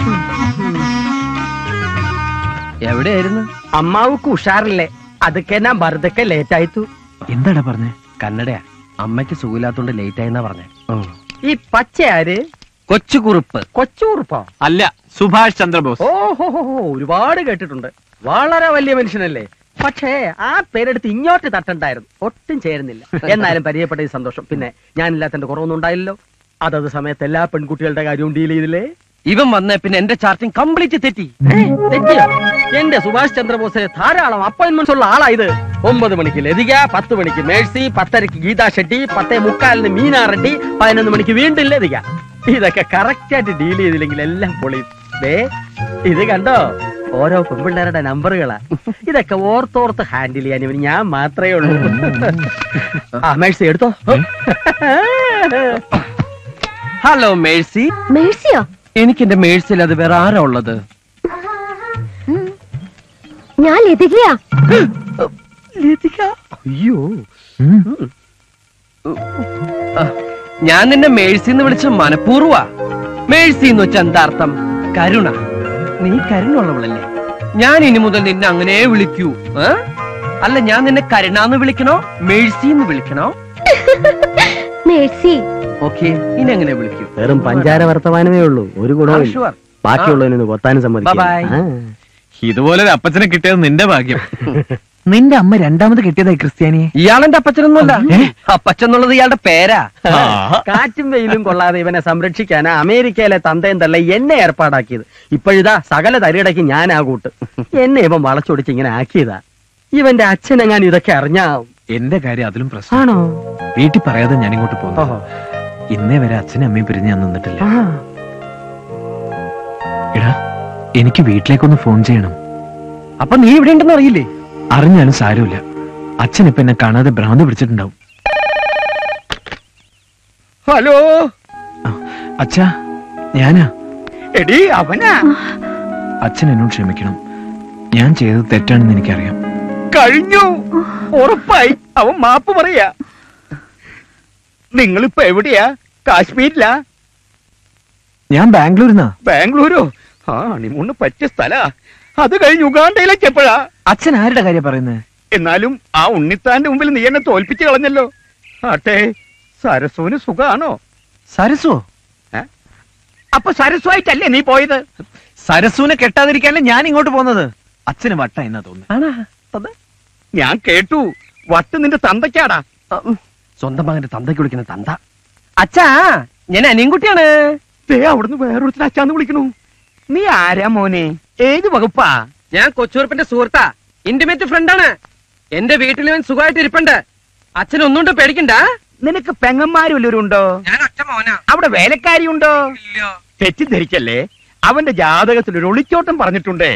എവിടെയായിരുന്നു അമ്മാവുക്ക് ഉഷാറില്ലേ അതൊക്കെ ഞാൻ വെറുതെ ലേറ്റ് ആയിത്തു എന്താടാ പറഞ്ഞേ കന്നഡയാ അമ്മയ്ക്ക് സുഖമില്ലാത്തോണ്ട് ലേറ്റ് ആയെന്നാ പറഞ്ഞേ ഈ പച്ച ആര് കൊച്ചുകുറുപ്പ് കൊച്ചൂർപ്പോ അല്ല സുഭാഷ് ചന്ദ്രബോസ് ഓഹോ ഒരുപാട് കേട്ടിട്ടുണ്ട് വളരെ വലിയ മനുഷ്യനല്ലേ പക്ഷേ ആ പേരെടുത്ത് ഇങ്ങോട്ട് തട്ടണ്ടായിരുന്നു ഒട്ടും ചേരുന്നില്ല എന്നാലും പരിചയപ്പെട്ട ഈ സന്തോഷം പിന്നെ ഞാനില്ലാത്തതിന്റെ കുറവൊന്നും ഉണ്ടായില്ലല്ലോ അതത് സമയത്ത് എല്ലാ പെൺകുട്ടികളുടെ കാര്യവും ഡീൽ ചെയ്തില്ലേ ഇവൻ വന്ന പിന്നെ എന്റെ ചാർട്ടിങ് കംപ്ലീറ്റ് തെറ്റി ഏ, തെറ്റിയോ എന്റെ സുഭാഷ് ചന്ദ്രബോസ് ധാരാളം അപ്പോയിന്റ്മെന്റ്സ് ഉള്ള ആളാ ഇത് ഒമ്പത് മണിക്ക് ലതിക പത്ത് മണിക്ക് മേഴ്സി പത്തരക്ക് ഗീതാ ഷെട്ടി പത്തേ മുക്കാലിന് മീനാ റെഡ്ഡി പതിനൊന്ന് മണിക്ക് വീണ്ടും ലതിക ഇതൊക്കെ കറക്റ്റ് ആയിട്ട് ഡീൽ ചെയ്തില്ലെങ്കിൽ എല്ലാം പൊളി ദേ ഇത് കണ്ടോ ഓരോ പെൺപിള്ളേരുടെ നമ്പറുകളാ ഇതൊക്കെ ഓർത്തോർത്ത് ഹാൻഡിൽ ചെയ്യാൻ ഇവന് ഞാൻ മാത്രമേ ഉള്ളൂ ആ മേഴ്സി എടുത്തോ ഹലോ മേഴ്സി മേഴ്സിയോ എനിക്ക് എന്റെ മേഴ്സിൽ അത് വേറെ ആരാ ഉള്ളത് ഞാൻ ലതികയാ അയ്യോ ആ, ഞാൻ നിന്നെ മേഴ്സി എന്ന് വിളിച്ച മനഃപൂർവ്വ മേഴ്സി എന്ന് വെച്ച എന്താ അർത്ഥം കരുണ നീ കരുണുള്ളവളല്ലേ ഞാൻ ഇനി മുതൽ നിന്നെ അങ്ങനെ വിളിക്കൂ ഏ? അല്ല ഞാൻ നിന്നെ കരുണാന്ന് വിളിക്കണോ മേഴ്സി എന്ന് വിളിക്കണോ മേഴ്സി ഓക്കെ ഇനി എങ്ങനെ വിളിക്കൂ വെറും പഞ്ചാര വർത്തമാനമേ ഉള്ളൂ ഒരു ഗുണവും ഇല്ല. ഷുവർ ബാക്കിയുള്ളതിനൊന്ന് കൊത്താനും Bye bye. സമ്മതിക്കും ഇതുപോലെ ഒരു അപ്പച്ചനെ കിട്ടിയത് നിന്റെ ഭാഗ്യം നിന്റെ അമ്മ രണ്ടാമത് കിട്ടിയതായി ക്രിസ്ത്യാനിയെ ഇയാളെന്റെ അപ്പച്ചനൊന്നുമല്ല അപ്പച്ചെന്നുള്ളത് ഇയാളുടെ പേരാ കാറ്റും വെയിലും കൊള്ളാതെ ഇവനെ സംരക്ഷിക്കാനാ അമേരിക്കയിലെ തന്തയും തള്ള എന്നെ ഏർപ്പാടാക്കിയത് ഇപ്പോഴിതാ സകല തരികിടയ്ക്ക് ഞാൻ ആ കൂട്ട് എന്നെ ഇവൻ വളച്ചൊടിച്ച് ഇങ്ങനെ ആക്കിയതാ ഇവന്റെ അച്ഛനെങ്ങാൻ ഇതൊക്കെ അറിഞ്ഞാ എന്റെ കാര്യം അതിലും പ്രശ്നം ആണോ വീട്ടിൽ പറയാതെ ഞാൻ ഇങ്ങോട്ട് പോകുന്നു ഓഹോ. ഇന്നേ വരെ അച്ഛനും അമ്മയും പിരിഞ്ഞ് ഞാൻ നിന്നിട്ടില്ല ആ, എടാ എനിക്ക് വീട്ടിലേക്കൊന്ന് ഫോൺ ചെയ്യണം അപ്പൊ നീ ഇവിടെ ഉണ്ടെന്ന് അറിയില്ലേ അറിഞ്ഞാലും സാരമില്ല അച്ഛൻ ഇപ്പൊ എന്നെ കാണാതെ ഭ്രാന്ത് പിടിച്ചിട്ടുണ്ടാവും ഹലോ ആ, അച്ഛാ ഞാനാ എടി അവനാ അച്ഛൻ എന്നോട് ക്ഷമിക്കണം ഞാൻ ചെയ്തത് തെറ്റാണെന്ന് എനിക്കറിയാം കഴിഞ്ഞു ഉറപ്പായി അവൻ മാപ്പ് പറയാ നിങ്ങളിപ്പോ എവിടെയാ കാശ്മീരിലാ ഞാൻ ബാംഗ്ലൂരിന്നാ ബാംഗ്ലൂരോ ആ ഹണിമൂണ് പറ്റിയ സ്ഥലാ അത് കഴിഞ്ഞ് ഉഗാണ്ടയിലേക്ക് എപ്പോഴാ അച്ഛൻ ആരുടെ കാര്യം പറയുന്നത് എന്നാലും ആ ഉണ്ണിത്താന്റെ മുമ്പിൽ നീ എന്നെ തോൽപ്പിച്ചു കളഞ്ഞല്ലോ ആട്ടെ സരസുവിന് സുഖാണോ സരസോ അപ്പൊ സരസുവായിട്ടല്ലേ നീ പോയത് സരസുവിനെ കെട്ടാതിരിക്കാനല്ലേ ഞാൻ ഇങ്ങോട്ട് പോകുന്നത് അച്ഛന് വട്ട എന്നാ തോന്നുന്നു ഞാൻ കേട്ടു വട്ട് നിന്റെ തന്തയ്ക്കാടാ ആ, ഉം. സ്വന്തം മകന്റെ തന്തയ്ക്ക് വിളിക്കുന്ന തന്ത അച്ഛാ ഞാൻ അനിയൻകുട്ടിയാണ് ദേ അവിടുന്ന് വേറൊരുത്തിന് അച്ഛാന്ന് വിളിക്കണു നീ ആരാ മോനെ ഏത് വകുപ്പാ ഞാൻ കൊച്ചുറുപ്പിന്റെ സുഹൃത്താ ഇന്റിമേറ്റ് ഫ്രണ്ടാണ് എന്റെ വീട്ടിൽ ഇവൻ സുഖമായിട്ട് ഇരിപ്പുണ്ട് അച്ഛൻ ഒന്നുകൊണ്ട് പേടിക്കണ്ട നിനക്ക് പെങ്ങന്മാരുള്ളവരുണ്ടോ ഞാൻ ഒറ്റ മോനാ അവിടെ വേലക്കാരിയുണ്ടോ തെറ്റിദ്ധരിക്കല്ലേ അവന്റെ ജാതകത്തിൽ ഒരു ഒളിച്ചോട്ടം പറഞ്ഞിട്ടുണ്ടേ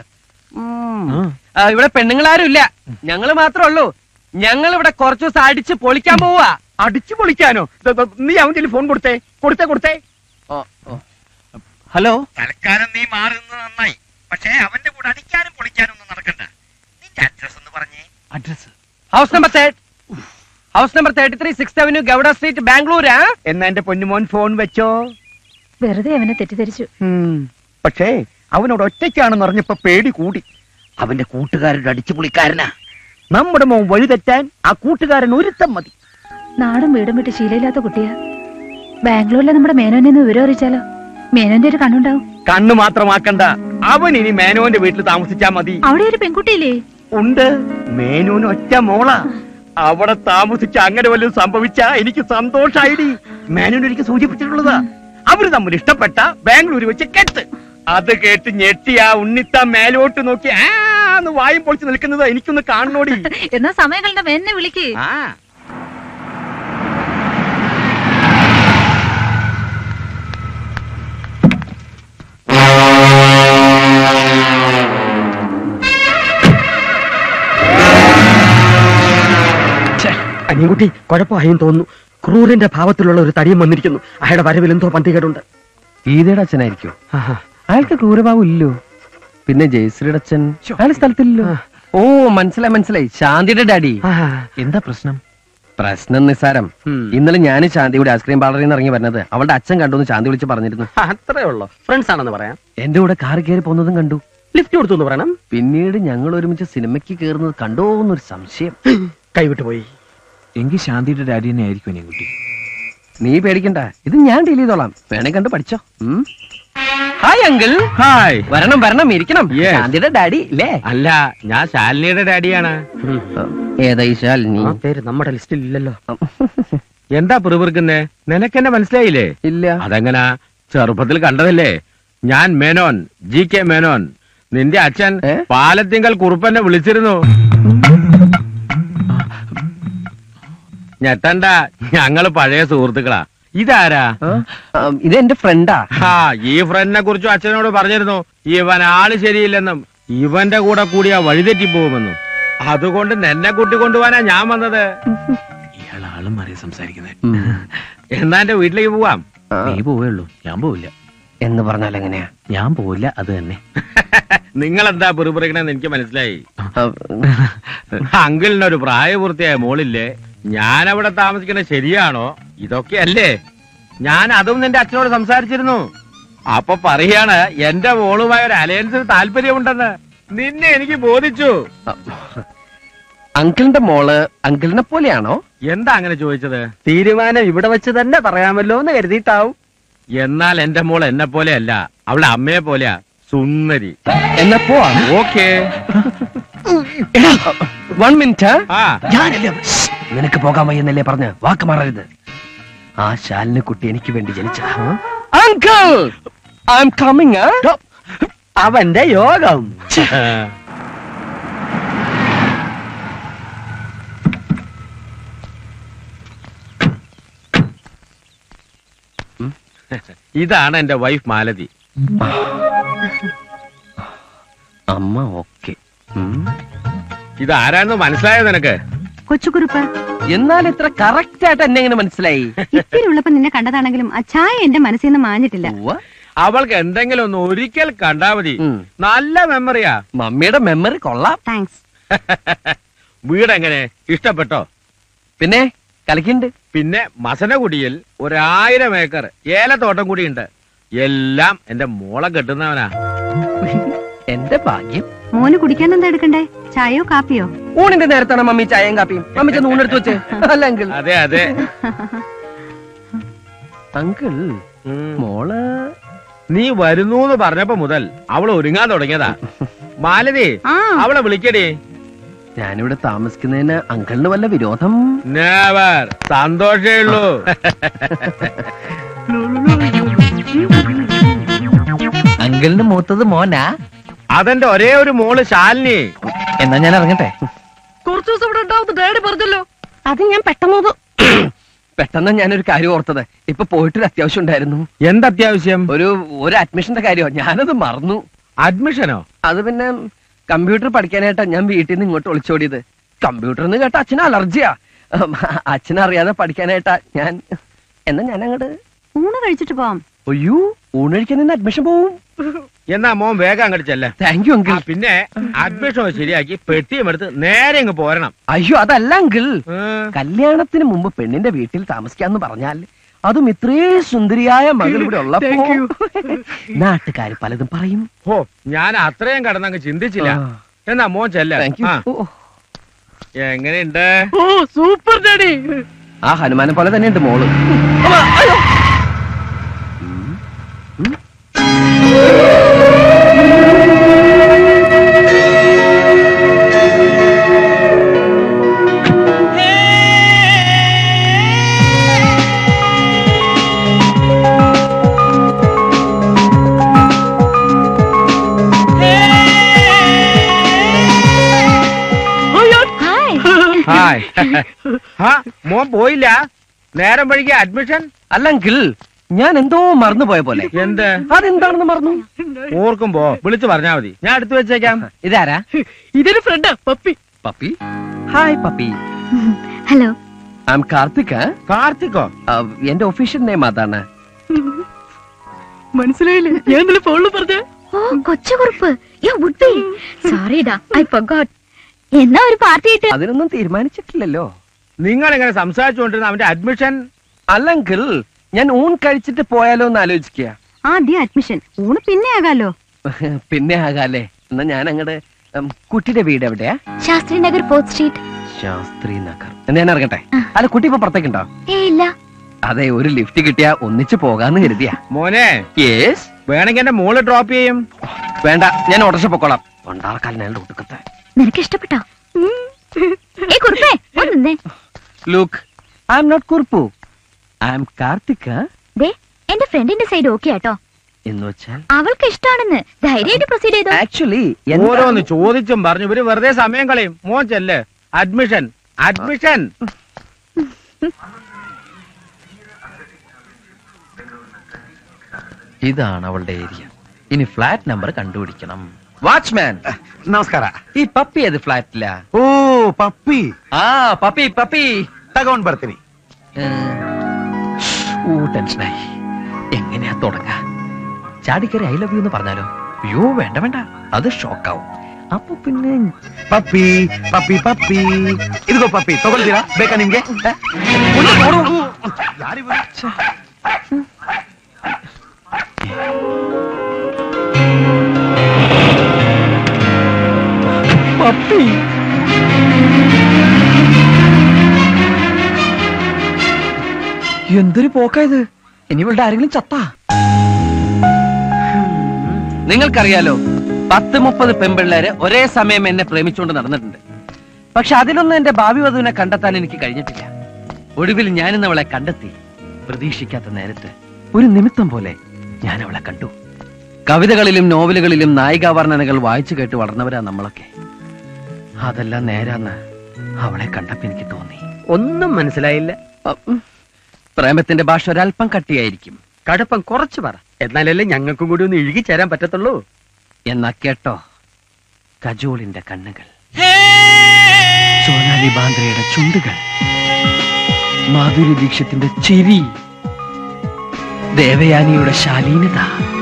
ആ, ഇവിടെ പെണ്ണുങ്ങളാരും ഇല്ല ഞങ്ങള് മാത്രമേ ഉള്ളൂ ഞങ്ങൾ ഇവിടെ കുറച്ചു ദിവസം അടിച്ച് പൊളിക്കാൻ പോവാ അടിച്ചു പൊളിക്കാനോ ദ- ദ- നീ അവന്റെ ഫോൺ കൊടുത്തേ കൊടുത്തേ കൊടുത്തേ ഹലോ തൽക്കാലം നീ മാറുന്നത് നന്നായി പക്ഷേ അവന്റെ കൂടെ അടിക്കാനും പൊളിക്കാനും ഒന്നും നടക്കണ്ട നിന്റെ അഡ്രസ് എന്ന് പറഞ്ഞേ address house number house number thirty three six avenue Gowda street ബാംഗ്ലൂരാ എന്നാ എന്റെ പൊന്നുമോൻ ഫോൺ വെച്ചോ വെറുതെ അവനെ തെറ്റിദ്ധരിച്ചു ഉം. പക്ഷേ അവനോട് ഒറ്റയ്ക്കാണെന്ന് അറിഞ്ഞപ്പോ പേടി കൂടി അവന്റെ കൂട്ടുകാരുടെ അടിച്ചു പുളിക്കാരനാ നമ്മുടെ മോൻ വഴി തെറ്റാൻ ആ കൂട്ടുകാരൻ ഒരുത്തം മതി നാടും വീടും വിട്ട് ശീലമില്ലാത്ത കുട്ടിയാ ബാംഗ്ലൂരിലെ നമ്മുടെ മേനോനെ ഒന്ന് വിവരം അറിയിച്ചാലോ മേനോന്റെ ഒരു കണ്ണുണ്ടാവും കണ്ണു മാത്രമാക്കണ്ട അവൻ ഇനി മേനോന്റെ വീട്ടിൽ താമസിച്ചാ മതി അവിടെ ഒരു പെൺകുട്ടിയില്ലേ ഉണ്ട് മേനോന് ഒറ്റ മോളാ അവിടെ താമസിച്ച അങ്ങനെ വല്ലതും സംഭവിച്ച എനിക്ക് സന്തോഷായിടി മേനോൻ എനിക്ക് സൂചിപ്പിച്ചിട്ടുള്ളതാ അവര് തമ്മിൽ ഇഷ്ടപ്പെട്ട ബാംഗ്ലൂർ വെച്ച് കെട്ട് അത് കേട്ട് ഞെട്ടി ആ ഉണ്ണിത്ത മേലോട്ട് നോക്കി ആന്ന് വായും പൊളിച്ച് നിൽക്കുന്നത് എനിക്കൊന്ന് കാണണോടി എന്നാ സമയം കണ്ട എന്നെ വിളിക്ക് ആ അനിയൻകുട്ടി കുഴപ്പമായും തോന്നുന്നു ക്രൂരന്റെ ഭാവത്തിലുള്ള ഒരു തടിയും വന്നിരിക്കുന്നു അയാളുടെ വരവിൽ എന്തോ പന്തികേടുണ്ട് ഗീതയുടെ അച്ഛനായിരിക്കും അയാൾക്ക് ക്രൂരഭാവം ഇല്ലോ പിന്നെ ജയശ്രീയുടെ അച്ഛൻ അയാൾ സ്ഥലത്തില്ലല്ലോ ഓ മനസ്സിലായി മനസ്സിലായി ശാന്തിയുടെ ഡാഡി എന്താ പ്രശ്നം പ്രശ്നം നിസ്സാരം ഉം. ഇന്നലെ ഞാൻ ശാന്തിയുടെ ഐസ്ക്രീം പാർലറിൽ നിന്ന് ഇറങ്ങി വരുന്നത് അവളുടെ അച്ഛൻ കണ്ടു എന്ന് ശാന്തി വിളിച്ച് പറഞ്ഞിരുന്നു അത്രേ ഉള്ളൂ ഫ്രണ്ട്സ് ആണെന്ന് പറയാം എന്റെ കൂടെ കാറി കയറി പോകുന്നതും കണ്ടു ലിഫ്റ്റ് കൊടുത്തു എന്ന് പറയണം പിന്നീട് ഞങ്ങൾ ഒരുമിച്ച് സിനിമയ്ക്ക് കയറുന്നത് കണ്ടോ എന്നൊരു സംശയം കൈവിട്ടു പോയി എങ്കിൽ ശാന്തിയുടെ ഡാഡി തന്നെ ആയിരിക്കും കുട്ടി നീ പേടിക്കണ്ട ഇത് ഞാൻ ഡീൽ ചെയ്തോളാം വേണേ കണ്ട് പഠിച്ചോ ഉം. ഹായ് അങ്കിൾ ഹായ് വരണം വരണം ഇരിക്കണം Yes. ശാന്തിയുടെ ഡാഡി ഇല്ലേ അല്ല ഞാൻ ശാലിനിയുടെ ഡാഡിയാണ് ഏതാ ഈ ശാലിനി ആ പേര് നമ്മുടെ ലിസ്റ്റിൽ ഇല്ലല്ലോ എന്താ പിറുപിറുക്കുന്നേ നിനക്കെന്നെ മനസ്സിലായില്ലേ ഇല്ല അതെങ്ങനാ ചെറുപ്പത്തിൽ കണ്ടതല്ലേ ഞാൻ മേനോൻ ജി കെ മേനോൻ നിന്റെ അച്ഛൻ ഏ? പാലത്തിങ്കൽ കുറുപ്പന്നെ വിളിച്ചിരുന്നു ഞെട്ടണ്ട ഞങ്ങള് പഴയ സുഹൃത്തുക്കളാ ഇതാരാ ആ, ആ, ഇത് എന്റെ ഫ്രണ്ടാ ആ ഈ ഫ്രണ്ടിനെ കുറിച്ചും അച്ഛനോട് പറഞ്ഞിരുന്നു ഇവൻ ആള് ശരിയില്ലെന്നും ഇവന്റെ കൂടെ കൂടിയാ വഴിതെറ്റി പോകുമെന്നും അതുകൊണ്ട് നിന്നെ കൂട്ടിക്കൊണ്ടുപോവാനാ ഞാൻ വന്നത് ഇയാൾ ആളും മാറി സംസാരിക്കുന്നത് ഉം. എന്നാ എന്റെ വീട്ടിലേക്ക് പോവാം ആ, നീ പോവേ ഉള്ളൂ ഞാൻ പോവില്ല എന്ന് പറഞ്ഞാൽ എങ്ങനെയാ ഞാൻ പോവില്ല അത് തന്നെ നിങ്ങൾ എന്താ പിറുപിറുക്കണെന്ന് എനിക്ക് മനസ്സിലായി ആ, അങ്കിളിനൊരു പ്രായപൂർത്തിയായ മോളില്ലേ ഞാൻ അവിടെ താമസിക്കുന്നത് ശരിയാണോ ഇതൊക്കെയല്ലേ ഞാൻ അതും നിന്റെ അച്ഛനോട് സംസാരിച്ചിരുന്നു അപ്പൊ പറയാണ് എന്റെ മോളുമായ ഒരു അലയൻസിന് താല്പര്യമുണ്ടെന്ന് നിന്നെ എനിക്ക് ബോധിച്ചു ആ. അങ്കിളിന്റെ മോള് അങ്കിളിനെ പോലെയാണോ എന്താ അങ്ങനെ ചോദിച്ചത് തീരുമാനം ഇവിടെ വെച്ച് തന്നെ പറയാമല്ലോ എന്ന് കരുതിയിട്ടാവും എന്നാൽ എന്റെ മോൾ എന്നെ പോലെയല്ല അവളെ അമ്മയെ പോലെയാ സുന്ദരി എന്നാ പോവാം ഓക്കേ വൺ മിനിറ്റ് ആ ഞാനല്ലേ അവൾ. ശ്ശ്. നിനക്ക് പോകാൻ വയ്യെന്നല്ലേ പറഞ്ഞ് വാക്ക് മാറരുത് ആ ശാലിന് കുട്ടി എനിക്ക് വേണ്ടി ജനിച്ചതാ അങ്കിൾ ഐ എം കമ്മിങ് അവന്റെ യോഗം ഇതാണ് എന്റെ വൈഫ് മാലതി അമ്മ ഓക്കെ ഇത് ആരാണെന്ന് മനസ്സിലായോ നിനക്ക് കൊച്ചുകുറുപ്പ് എന്നാൽ ഇത്ര കറക്റ്റ് ആയിട്ട് എന്നെ എങ്ങനെ മനസ്സിലായി ഇത്തിരി ഉള്ളപ്പോ നിന്നെ കണ്ടതാണെങ്കിലും ആ ചായ എന്റെ മനസ്സിൽ നിന്ന് മാഞ്ഞിട്ടില്ല ഉവ്വ. അവൾക്ക് എന്തെങ്കിലും ഒന്ന് ഒരിക്കൽ കണ്ടാ മതി ഉം. നല്ല മെമ്മറിയാ മമ്മിയുടെ മെമ്മറി കൊള്ളാം താങ്ക്സ് വീടെങ്ങനെ ഇഷ്ടപ്പെട്ടോ പിന്നെ കളിക്കുന്നുണ്ട് പിന്നെ മസനകുടിയിൽ ഒരായിരം ഏക്കർ ഏലത്തോട്ടം കൂടിയുണ്ട് എല്ലാം എന്റെ മോളെ കെട്ടുന്നവനാ എന്റെ ഭാഗ്യം മോന് കുടിക്കാൻ എന്താ എടുക്കണ്ടേ ചായയോ കാപ്പിയോ ഊണിന്റെ നേരത്താണ് മമ്മി ചായയും കാപ്പിയും മമ്മി ചെന്ന് ഊണെടുത്ത് വെച്ച് അല്ല അങ്കിൾ അതെ അതെ അങ്കിൾ ഉം. മോള് നീ വരുന്നു എന്ന് പറഞ്ഞപ്പോ മുതൽ അവൾ ഒരുങ്ങാൻ തുടങ്ങിയതാ മാലതി ആ അവളെ വിളിക്കടി ഞാനിവിടെ താമസിക്കുന്നതിന് അങ്കിളിന് വല്ല വിരോധം നേവർ സന്തോഷേ ഉള്ളൂ അങ്കിളിന് മൂത്തത് മോനാ അതെന്റെ ഒരേ ഒരു മോള് ശാലിനി എന്നാ ഞാൻ ഇറങ്ങട്ടെ കുറച്ചു ദിവസം ഇവിടെ ഉണ്ടാവുന്ന ഡാഡി പറഞ്ഞല്ലോ അത് ഞാൻ പെട്ടെന്ന് പെട്ടെന്ന് ഞാനൊരു കാര്യം ഓർത്തത് ഇപ്പൊ പോയിട്ടൊരു അത്യാവശ്യം ഉണ്ടായിരുന്നു എന്തത്യാവശ്യം ഒരു ഒരു അഡ്മിഷന്റെ കാര്യമോ ഞാനത് മറന്നു അഡ്മിഷനോ അത് പിന്നെ കമ്പ്യൂട്ടർ പഠിക്കാനായിട്ടാ ഞാൻ വീട്ടിൽ നിന്ന് ഇങ്ങോട്ട് ഒളിച്ചോടിയത് കമ്പ്യൂട്ടർ എന്ന് കേട്ട അച്ഛന് അലർജിയാ അച്ഛനറിയാതെ പഠിക്കാനായിട്ടാ ഞാൻ എന്നാ ഞാൻ അങ്ങോട്ട് ഊണ് കഴിച്ചിട്ട് പോവാം അയ്യോ ഊണഴിക്കാൻ നിന്ന് അഡ്മിഷൻ പോവും എന്നാ മോൻ വേഗം അങ്ങോട്ട് ചെല്ല താങ്ക് യു അങ്കിൾ പിന്നെ അഡ്മിഷൻ ശരിയാക്കി പെട്ടിയും എടുത്ത് നേരെ ഇങ്ങ് പോരണം അയ്യോ അതല്ല അങ്കിൾ ഏ, കല്യാണത്തിന് മുമ്പ് പെണ്ണിന്റെ വീട്ടിൽ താമസിക്കാന്ന് പറഞ്ഞാൽ അതും ഇത്രേ സുന്ദരിയായ മകൾ ഇവിടെ ഉള്ളപ്പോ നാട്ടുകാർ പലതും പറയും ഹോ ഞാൻ അത്രയും കടന്നങ്ങ് ചിന്തിച്ചില്ല ആ. എന്നാ മോൻ ചെല്ല താങ്ക് യു ആ, എങ്ങനെയുണ്ട് ഓ സൂപ്പർ ഡാഡി ആ ഹനുമാനെ പോലെ തന്നെ ഉണ്ട് മോള് ഹായ് ഹായ് ആ മോൻ പോയില്ല നേരം വഴിക്ക് അഡ്മിഷൻ അല്ല അങ്കിൾ ഞാൻ എന്തോ മറന്നുപോയ പോലെ എന്ത് അതെന്താണെന്ന് മറന്നു ഓർക്കുമ്പോ വിളിച്ചു പറഞ്ഞാ മതി ഞാൻ എടുത്തു വെച്ചേക്കാം ഇതാരാ ഇതൊരു ഫ്രണ്ടാ puppy puppy hi puppy hello I am Karthik കാർത്തിക്കോ എന്റെ ഒഫീഷ്യൽ നെയിം അതാണ് മനസ്സിലായില്ലേ ഞാൻ ഇന്നലെ ഫോണിൽ പറഞ്ഞ ഓ Kochukurup yo would be sorry ഡാ ഐ ഫർഗോട്ട് എന്നാ ഒരു പാർട്ടി ആയിട്ട് അതിനൊന്നും തീരുമാനിച്ചിട്ടില്ലല്ലോ നിങ്ങൾ ഇങ്ങനെ സംസാരിച്ചുകൊണ്ടിരുന്ന അവന്റെ അഡ്മിഷൻ അല്ലെങ്കിൽ ഞാൻ ഊൺ കഴിച്ചിട്ട് പോയാലോ എന്ന് ആലോചിക്കുക ആദ്യം അഡ്മിഷൻ ഊണ് പിന്നെ ആകാലോ പിന്നെ ആകാല്ലേ എന്നാ ഞാൻ അങ്ങട് ഉം, കുട്ടിയുടെ വീട് എവിടെയാ ശാസ്ത്രി നഗർ ഫോർത്ത് സ്ട്രീറ്റ് ശാസ്ത്രി നഗർ എന്നാ ഞാൻ ഇറങ്ങട്ടെ അല്ല കുട്ടി ഇപ്പൊ പുറത്തേക്കുണ്ടോ ഏ ഇല്ല അതെ ഒരു ലിഫ്റ്റ് കിട്ടിയാ ഒന്നിച്ച് പോകാന്ന് കരുതിയാ മോനെ യേസ് വേണമെങ്കിൽ എന്റെ മോള് ഡ്രോപ്പ് ചെയ്യും വേണ്ട ഞാൻ ഓട്ടർഷ പൊക്കോളാം കൊണ്ടാർക്കാലിനാണ് ഒട്ടുക്കത്തെ നിനക്ക് ഇഷ്ടപ്പെട്ടോ ഏ കുറുപ്പേ ഒന്നേ look I am not Kurppu I am Karthika ദേ എന്റെ ഫ്രണ്ടിന്റെ സൈഡ് ഓക്കെ ആട്ടോ എന്ന് വെച്ചാൽ അവൾക്ക് ഇഷ്ടമാണെന്ന് ധൈര്യമായിട്ട് പ്രൊസീഡ് ചെയ്തോ ആക്ച്വലി ഓരോന്ന് ചോദിച്ചും പറഞ്ഞു ഇവര് വെറുതെ സമയം കളയും മോൻ ചെല്ല് അഡ്മിഷൻ അഡ്മിഷൻ ഇതാണ് അവളുടെ ഏരിയ ഇനി ഫ്ലാറ്റ് നമ്പർ കണ്ടുപിടിക്കണം വാച്ച്മാൻ ನಮಸ್ಕಾರ ഈ പപ്പി ഏത് ഫ്ലാറ്റില ಓ ಪಪ್ಪಿ ആ പപ്പി പപ്പി ತಗೊಂಡ್ ಬರ್ತೀನಿ ഊ ടെൻഷനായി എങ്ങനെയാ തുടങ്ങാ ചാടിക്കറി ഐ ലവ് യു എന്ന് പറഞ്ഞാലോ അയ്യോ വേണ്ട വേണ്ട അത് ഷോക്കാവും അപ്പൊ പിന്നെ ಪಪ್ಪಿ ಪಪ್ಪಿ ಪಪ್ಪಿ ಇದಿಗೋ ಪಪ್ಪಿ ತಗೊಳ್ತೀರಾ ಬೇಕಾ ನಿಮ್ಗೆ ಯಾರಿವ್ರು? പപ്പി എന്തൊരു പോക്കായത് ഇനി ഇവളുടെ ആരെങ്കിലും ചത്താ നിങ്ങൾക്കറിയാലോ പത്ത് മുപ്പത് പെൺപിള്ളേര് ഒരേ സമയം എന്നെ പ്രേമിച്ചുകൊണ്ട് നടന്നിട്ടുണ്ട് പക്ഷെ അതിലൊന്നും എന്റെ ഭാവി വധുവിനെ കണ്ടെത്താൻ എനിക്ക് കഴിഞ്ഞിട്ടില്ല ഒടുവിൽ ഞാനിന്ന് അവളെ കണ്ടെത്തി പ്രതീക്ഷിക്കാത്ത നേരത്ത് ഒരു നിമിത്തം പോലെ ഞാൻ അവളെ കണ്ടു കവിതകളിലും നോവലുകളിലും നായികാ വർണ്ണനകൾ വായിച്ചു കേട്ട് വളർന്നവരാ നമ്മളൊക്കെ അതെല്ലാം നേരാന്ന് അവളെ കണ്ടപ്പോ എനിക്ക് തോന്നി ഒന്നും മനസ്സിലായില്ല ഉം. പ്രേമത്തിന്റെ ഭാഷ ഒരല്പം കട്ടിയായിരിക്കും കടുപ്പം കുറച്ച് പറ എന്നാലല്ലേ ഞങ്ങൾക്കും കൂടി ഒന്ന് ഇഴുകി ചേരാൻ പറ്റത്തുള്ളൂ എന്നാ കേട്ടോ കജോളിന്റെ കണ്ണുകൾ സോനാലി ബാന്ദ്രയുടെ ചുണ്ടുകൾ മാധുരി ദീക്ഷത്തിന്റെ ചിരി ദേവയാനിയുടെ ശാലീനത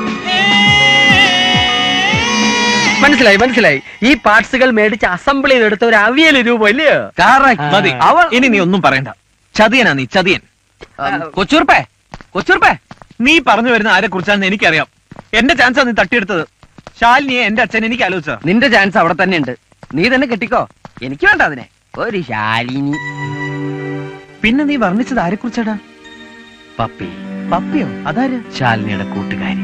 മനസ്സിലായി മനസ്സിലായി ഈ പാർട്സുകൾ മേടിച്ച് അസംബിൾ ചെയ്തെടുത്ത ഒരു അവിയൽ രൂപം ഇല്ലയോ Correct. മതി. അവൾ ഇനി നീ ഒന്നും പറയണ്ട ചതിയനാ നീ ചതിയൻ ഉം, കൊച്ചൂർപ്പേ കൊച്ചൂർപ്പേ നീ പറഞ്ഞു വരുന്ന ആരെ കുറിച്ചാണെന്ന് എനിക്കറിയാം എന്റെ ചാൻസാ നീ തട്ടിയെടുത്തത് ശാലിനിയെ എന്റെ അച്ഛൻ എനിക്ക് ആലോചിച്ച നിന്റെ ചാൻസ് അവിടെ തന്നെ ഉണ്ട് നീ തന്നെ കെട്ടിക്കോ എനിക്ക് വേണ്ട അതിനെ ഒരു ശാലിനി പിന്നെ നീ വർണ്ണിച്ചത് ആരെ കുറിച്ചാടാ പപ്പി പപ്പിയോ അതാര് ശാലിനിയുടെ കൂട്ടുകാരി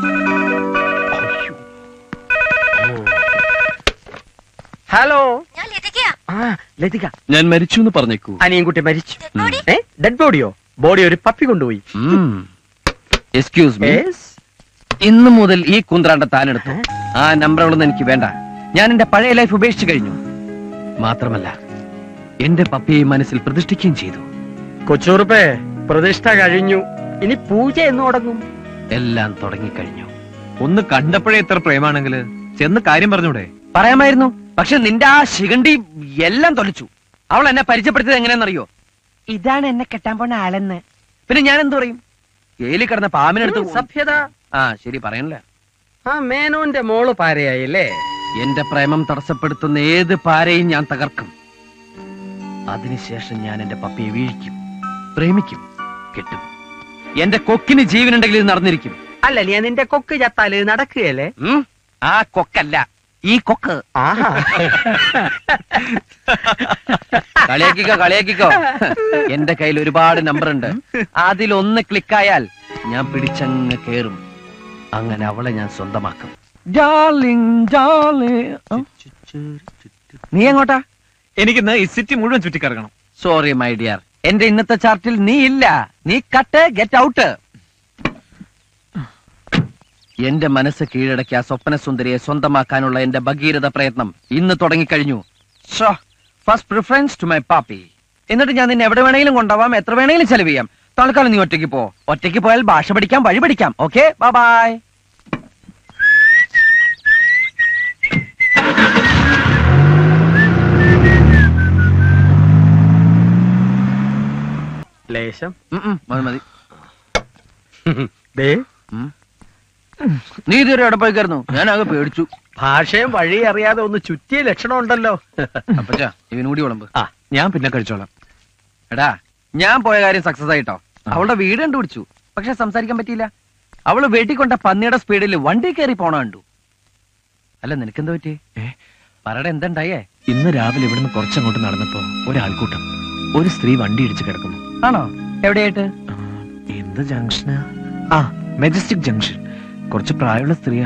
ഹലോ ആ ലതിക ഞാൻ മരിച്ചു എന്ന് പറഞ്ഞേക്കൂ അനിയൻകുട്ടി മരിച്ചു ഏ ഡെഡ് ബോഡിയോ ബോഡി ഒരു പപ്പി കൊണ്ടുപോയി എക്സ്ക്യൂസ് മീ Yes. ഇന്ന് മുതൽ ഈ കുന്ത്രാണ്ട താനെടുത്തു ആ നമ്പറുകളൊന്നും എനിക്ക് വേണ്ട ഞാൻ എന്റെ പഴയ ലൈഫ് ഉപേക്ഷിച്ചു കഴിഞ്ഞു മാത്രമല്ല എന്റെ പപ്പിയെ മനസ്സിൽ പ്രതിഷ്ഠിക്കുകയും ചെയ്തു കൊച്ചൂറുപ്പേ പ്രതിഷ്ഠ കഴിഞ്ഞു ഇനി പൂജ എന്ന് തുടങ്ങും എല്ലാം തുടങ്ങിക്കഴിഞ്ഞു ഒന്ന് കണ്ടപ്പോഴേ ഇത്ര പ്രേമാണെങ്കില് ചെന്ന് കാര്യം പറഞ്ഞൂടെ പറയാമായിരുന്നു പക്ഷെ നിന്റെ ആ ശിഖണ്ഡി എല്ലാം തൊലച്ചു അവൾ എന്നെ പരിചയപ്പെടുത്തിയത് എങ്ങനെയാണെന്നറിയോ ഇതാണ് എന്നെ കെട്ടാൻ പോണ ആളെന്ന് പിന്നെ ഞാൻ എന്തു പറയും ജയിലിൽ കിടന്ന പാമ്പിനെടുത്ത് ഉം, സഭ്യത ആ ശരി പറയണല്ലേ ആ മേനോന്റെ മോള് പാരയായില്ലേ എന്റെ പ്രേമം തടസ്സപ്പെടുത്തുന്ന ഏത് പാരയും ഞാൻ തകർക്കും അതിനുശേഷം ഞാൻ എന്റെ പപ്പിയെ വീഴിക്കും പ്രേമിക്കും കെട്ടും എന്റെ കൊക്കിന് ജീവനുണ്ടെങ്കിൽ ഇത് നടന്നിരിക്കും അല്ല നീ നിന്റെ കൊക്ക് ചത്താല് നടക്കുകയല്ലേ ഉം? ആ കൊക്കല്ല ഈ കൊക്ക് ആഹാ കളിയാക്കിക്കോ കളിയാക്കിക്കോ എന്റെ കയ്യിൽ ഒരുപാട് നമ്പർ ഉണ്ട് അതിലൊന്ന് ക്ലിക്കായാൽ ഞാൻ പിടിച്ചങ്ങ് കേറും അങ്ങനെ അവളെ ഞാൻ സ്വന്തമാക്കും Darling, darling. ആ? നീ എങ്ങോട്ടാ എനിക്കിന്ന് ഈ സിറ്റി മുഴുവൻ ചുറ്റിക്കറങ്ങണം സോറി മൈ ഡിയർ എന്റെ ഇന്നത്തെ ചാർട്ടിൽ നീ ഇല്ല നീ കട്ട് ഗെറ്റ് ഔട്ട് എന്റെ മനസ്സ് കീഴടക്കിയ ആ സ്വപ്ന സുന്ദരിയെ സ്വന്തമാക്കാനുള്ള എന്റെ ഭഗീരഥ പ്രയത്നം ഇന്ന് തുടങ്ങിക്കഴിഞ്ഞു first preference to my puppy എന്നിട്ട് ഞാൻ നിന്നെ എവിടെ വേണമെങ്കിലും കൊണ്ടുപോവാം എത്ര വേണമെങ്കിലും ചെലവ് ചെയ്യാം തൽക്കാലം നീ ഒറ്റയ്ക്ക് പോ ഒറ്റയ്ക്ക് പോയാൽ ഭാഷ പഠിക്കാം വഴി പഠിക്കാം ഓക്കെ ബൈ ലേശം മതി മതി ദേ നീ ഇതുവരെ എവിടെ പോയിക്കായിരുന്നു ഞാൻ ആകെ പേടിച്ചു ഭാഷയും വഴി അറിയാതെ ഒന്ന് ചുറ്റിയ ലക്ഷണം ഉണ്ടല്ലോ അപ്പച്ചാ ഇവനും കൂടി വിളമ്പ് ആ ഞാൻ പിന്നെ കഴിച്ചോളാം എടാ ഞാൻ പോയ കാര്യം സക്സസ് ആയിട്ടോ അവളുടെ വീട് കണ്ടുപിടിച്ചു പക്ഷെ സംസാരിക്കാൻ പറ്റിയില്ല അവള് വെട്ടിക്കൊണ്ട പന്നിയുടെ സ്പീഡിൽ വണ്ടി കയറി പോണ കണ്ടു അല്ല നിനക്കെന്താ പറ്റി പറയുടെ എന്തുണ്ടായേ ഇന്ന് രാവിലെ ഇവിടുന്ന് കുറച്ചങ്ങോട്ട് നടന്നപ്പോ ഒരാൾക്കൂട്ടം ഒരു സ്ത്രീ വണ്ടി ഇടിച്ച് കിടക്കുന്നു ആണോ എവിടെയായിട്ട് ആ, എന്ത് ജംഗ്ഷനാ ആ മെജസ്റ്റിക് ജംഗ്ഷൻ കുറച്ച് പ്രായമുള്ള സ്ത്രീയാ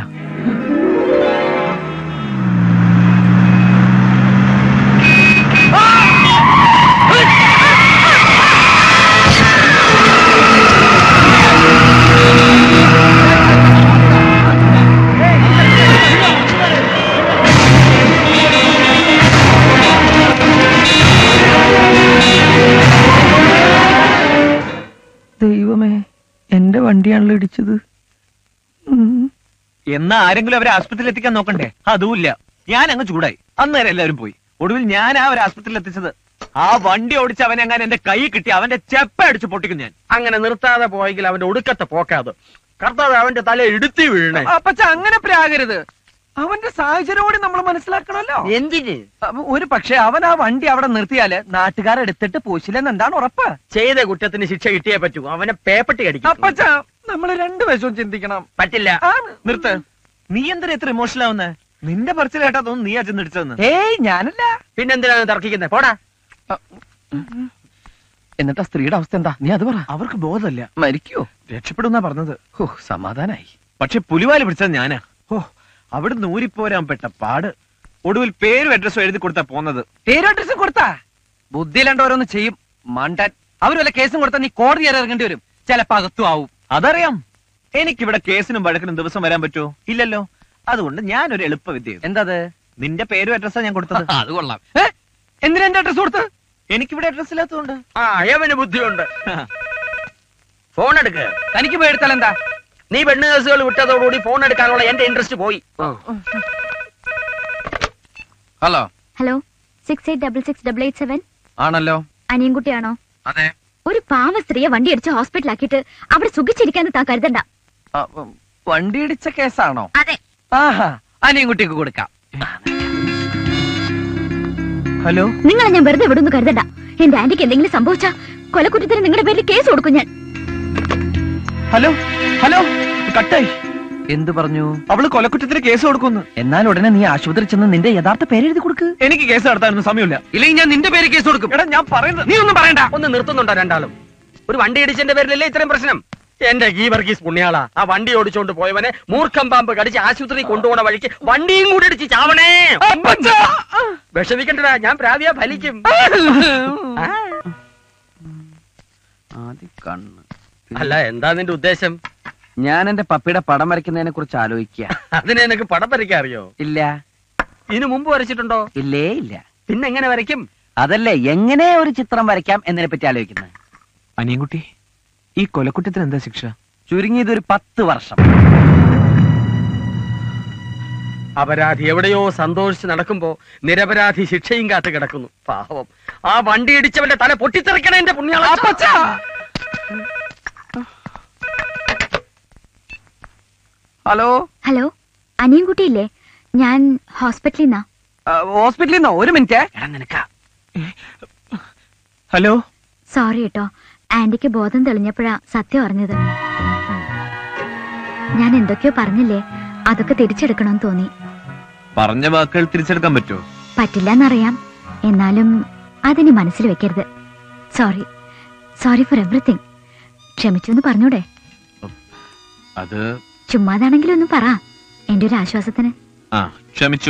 ദൈവമേ എന്റെ വണ്ടിയാണല്ലോ ഇടിച്ചത് എന്നാ ആരെങ്കിലും അവരെ ആസ്പത്രിയിൽ എത്തിക്കാൻ നോക്കണ്ടേ അതുമില്ല ഞാൻ അങ്ങ് ചൂടായി അന്നേരം എല്ലാവരും പോയി ഒടുവിൽ ഞാൻ ആ ഒരു ആസ്പത്രിയിൽ എത്തിച്ചത് ആ വണ്ടി ഓടിച്ച് അവനെ അങ്ങനെ എന്റെ കൈ കിട്ടി അവന്റെ ചെപ്പ അടിച്ച് പൊട്ടിക്കും ഞാൻ അങ്ങനെ നിർത്താതെ പോയെങ്കിൽ അവന്റെ ഒടുക്കത്തെ പോക്കാത് കർത്താവ് അവന്റെ തല ഇടുത്തി വീഴണേ അപ്പച്ച അങ്ങനെ പ്രാകരുത് അവന്റെ സാഹചര്യം കൂടി നമ്മൾ മനസ്സിലാക്കണമല്ലോ എന്തിന് അപ്പൊ ഒരു പക്ഷെ അവൻ ആ വണ്ടി അവിടെ നിർത്തിയാല് നാട്ടുകാർ എടുത്തിട്ട് പോശില്ലെന്ന് എന്താണ് ഉറപ്പ് ചെയ്ത കുറ്റത്തിന് ശിക്ഷ കിട്ടിയേ പറ്റൂ അവനെ പേപ്പട്ടി അടിക്കും അപ്പച്ച നമ്മൾ രണ്ടു വശവും ചിന്തിക്കണം പറ്റില്ല ആ, നിർത്ത് നീ എന്തിനാ എത്ര ഇമോഷണൽ ആവുന്നേ നിന്റെ പറച്ചിൽ കേട്ടാ തോന്നുന്നു നീ അച്ഛൻ ഇടിച്ചതെന്ന് ഏയ് ഞാനല്ല പിന്നെന്തിനാണ് തർക്കിക്കുന്നത് പോടാ എന്നിട്ട് ആ സ്ത്രീയുടെ അവസ്ഥ എന്താ നീ അത് പറ അവർക്ക് ബോധമല്ല മരിക്കോ രക്ഷപ്പെടുന്നാ പറഞ്ഞത് ഹോ സമാധാനായി പക്ഷെ പുലിവാല് പിടിച്ചത് ഞാനാ ഓ അവിടെ നൂരിപ്പോരാൻ പെട്ട പാട് ഒടുവിൽ പേരും അഡ്രസ്സും എഴുതി കൊടുത്താ പോന്നത് പേരും അഡ്രസ്സും കൊടുത്താ ബുദ്ധിയിലാണ്ട് ഓരോന്ന് ചെയ്യും മണ്ടൻ അവർ വല്ല കേസും കൊടുത്താൽ നീ കോടതി വരെ ഇറങ്ങേണ്ടി വരും ചിലപ്പോ അകത്തും ആവും അതറിയാം എനിക്കിവിടെ കേസിനും വഴക്കിനും ദിവസം വരാൻ പറ്റുമോ ഇല്ലല്ലോ അതുകൊണ്ട് ഞാനൊരു എളുപ്പ വിദ്യ ചെയ്തു. എന്താ അത് നിന്റെ പേരും അഡ്രസ്സാ ഞാൻ കൊടുത്തത് അത് കൊള്ളാം ഏ? എന്തിനാ എന്റെ അഡ്രസ് കൊടുത്ത് എനിക്കിവിടെ അഡ്രസ് ഇല്ലാത്തതുകൊണ്ട് ആ അയവന് ബുദ്ധിയുണ്ട് ഫോൺ എടുക്ക് തനിക്ക് പോയെടുത്താൽ എന്താ നീ പെണ്ണ് കേസുകൾ വിട്ടതോടുകൂടി ഫോൺ എടുക്കാനുള്ള എന്റെ ഇൻട്രസ്റ്റ് പോയി hello hello six eight double six double eight seven ആണല്ലോ അനിയൻകുട്ടിയാണോ അതെ ഒരു പാവ സ്ത്രീയെ വണ്ടി അടിച്ച് ഹോസ്പിറ്റലാക്കിയിട്ട് അവിടെ സുഖിച്ചിരിക്കാന്ന് താൻ കരുതണ്ട ആ, ഉം, വണ്ടി ഇടിച്ച കേസാണോ അതെ ആഹാ അനിയൻകുട്ടിക്ക് കൊടുക്കാം ഹലോ നിങ്ങളെ ഞാൻ വെറുതെ വിടുന്നു കരുതണ്ട എന്റെ ആന്റിക്ക് എന്തെങ്കിലും സംഭവിച്ചാ കൊലക്കുറ്റത്തിന് നിങ്ങളുടെ പേരിൽ കേസ് കൊടുക്കും ഞാൻ ഹലോ ഹലോ കട്ടായി എന്ത് പറഞ്ഞു അവള് കൊലക്കുറ്റത്തിന് കേസ് കൊടുക്കുന്നു എന്നാൽ ഉടനെ നീ ആശുപത്രി ചെന്ന് നിന്റെ യഥാർത്ഥ പേര് എഴുതി കൊടുക്ക് എനിക്ക് കേസ് നടത്താനൊന്നും സമയമില്ല ഇല്ലെങ്കിൽ ഞാൻ നിന്റെ പേര് കേസ് കൊടുക്കും എടാ ഞാൻ പറയുന്നത് നീ ഒന്നും പറയണ്ട ഒന്ന് നിർത്തുന്നുണ്ടോ രണ്ടാളും ഒരു വണ്ടി ഇടിച്ചതിന്റെ പേരിലല്ലേ ഇത്രയും പ്രശ്നം എന്റെ ഗീ വർഗീസ് പുണ്യാളാ ആ വണ്ടി ഓടിച്ചോണ്ട് പോയവനെ മൂർഖം പാമ്പ് കടിച്ച് ആശുപത്രി കൊണ്ടുപോണ വഴിക്ക് വണ്ടിയും കൂടി ഇടിച്ച് ചാവണേ വിഷമിക്കണ്ടടാ ഞാൻ പ്രാവിയാ ഫലിക്കും ആ. കണ്ണ് അല്ല എന്താ നിന്റെ ഉദ്ദേശം ഞാൻ എന്റെ പപ്പിയുടെ പടം വരയ്ക്കുന്നതിനെ കുറിച്ച് ആലോചിക്കുക അതിനെ എനിക്ക് പടം വരയ്ക്കാൻ അറിയോ ഇല്ല ഇതിനു മുമ്പ് വരച്ചിട്ടുണ്ടോ ഇല്ലേ ഇല്ല പിന്നെ എങ്ങനെ വരയ്ക്കും അതല്ലേ എങ്ങനെ ഒരു ചിത്രം വരയ്ക്കാം എന്നതിനെ പറ്റി ആലോചിക്കുന്നത് അനിയൻകുട്ടി ഈ കൊലക്കുറ്റത്തിന് എന്താ ശിക്ഷ ചുരുങ്ങിയത് ഒരു പത്ത് വർഷം അപരാധി എവിടെയോ സന്തോഷിച്ച് നടക്കുമ്പോ നിരപരാധി ശിക്ഷയും കാത്ത് കിടക്കുന്നു പാവം ആ വണ്ടി ഇടിച്ചവന്റെ തല പൊട്ടിത്തെറിക്കണ എന്റെ പുണ്യാള ഹലോ ഹലോ അനിയൻകുട്ടിയില്ലേ ഞാൻ ഹോസ്പിറ്റലിൽ നിന്നാ ഹോസ്പിറ്റലിൽ നിന്നോ ഒരു മിനിറ്റ് ഹലോ സോറി കേട്ടോ ആന്റിക്ക് ബോധം തെളിഞ്ഞപ്പോഴാ സത്യം അറിഞ്ഞത് ഞാൻ എന്തൊക്കെയോ പറഞ്ഞില്ലേ അതൊക്കെ തിരിച്ചെടുക്കണമെന്ന് തോന്നി പറഞ്ഞ വാക്കുകൾ തിരിച്ചെടുക്കാൻ പറ്റുമോ പറ്റില്ലെന്നറിയാം എന്നാലും അതിനി മനസ്സിൽ വെക്കരുത് സോറി സോറി ഫോർ എവറിത്തിങ് ക്ഷമിച്ചു എന്ന് പറഞ്ഞൂടെ അത് ചുമ്മാതാണെങ്കിലും ഒന്ന് പറ എന്റെ ഒരു ആശ്വാസത്തിന് ആ ക്ഷമിച്ചു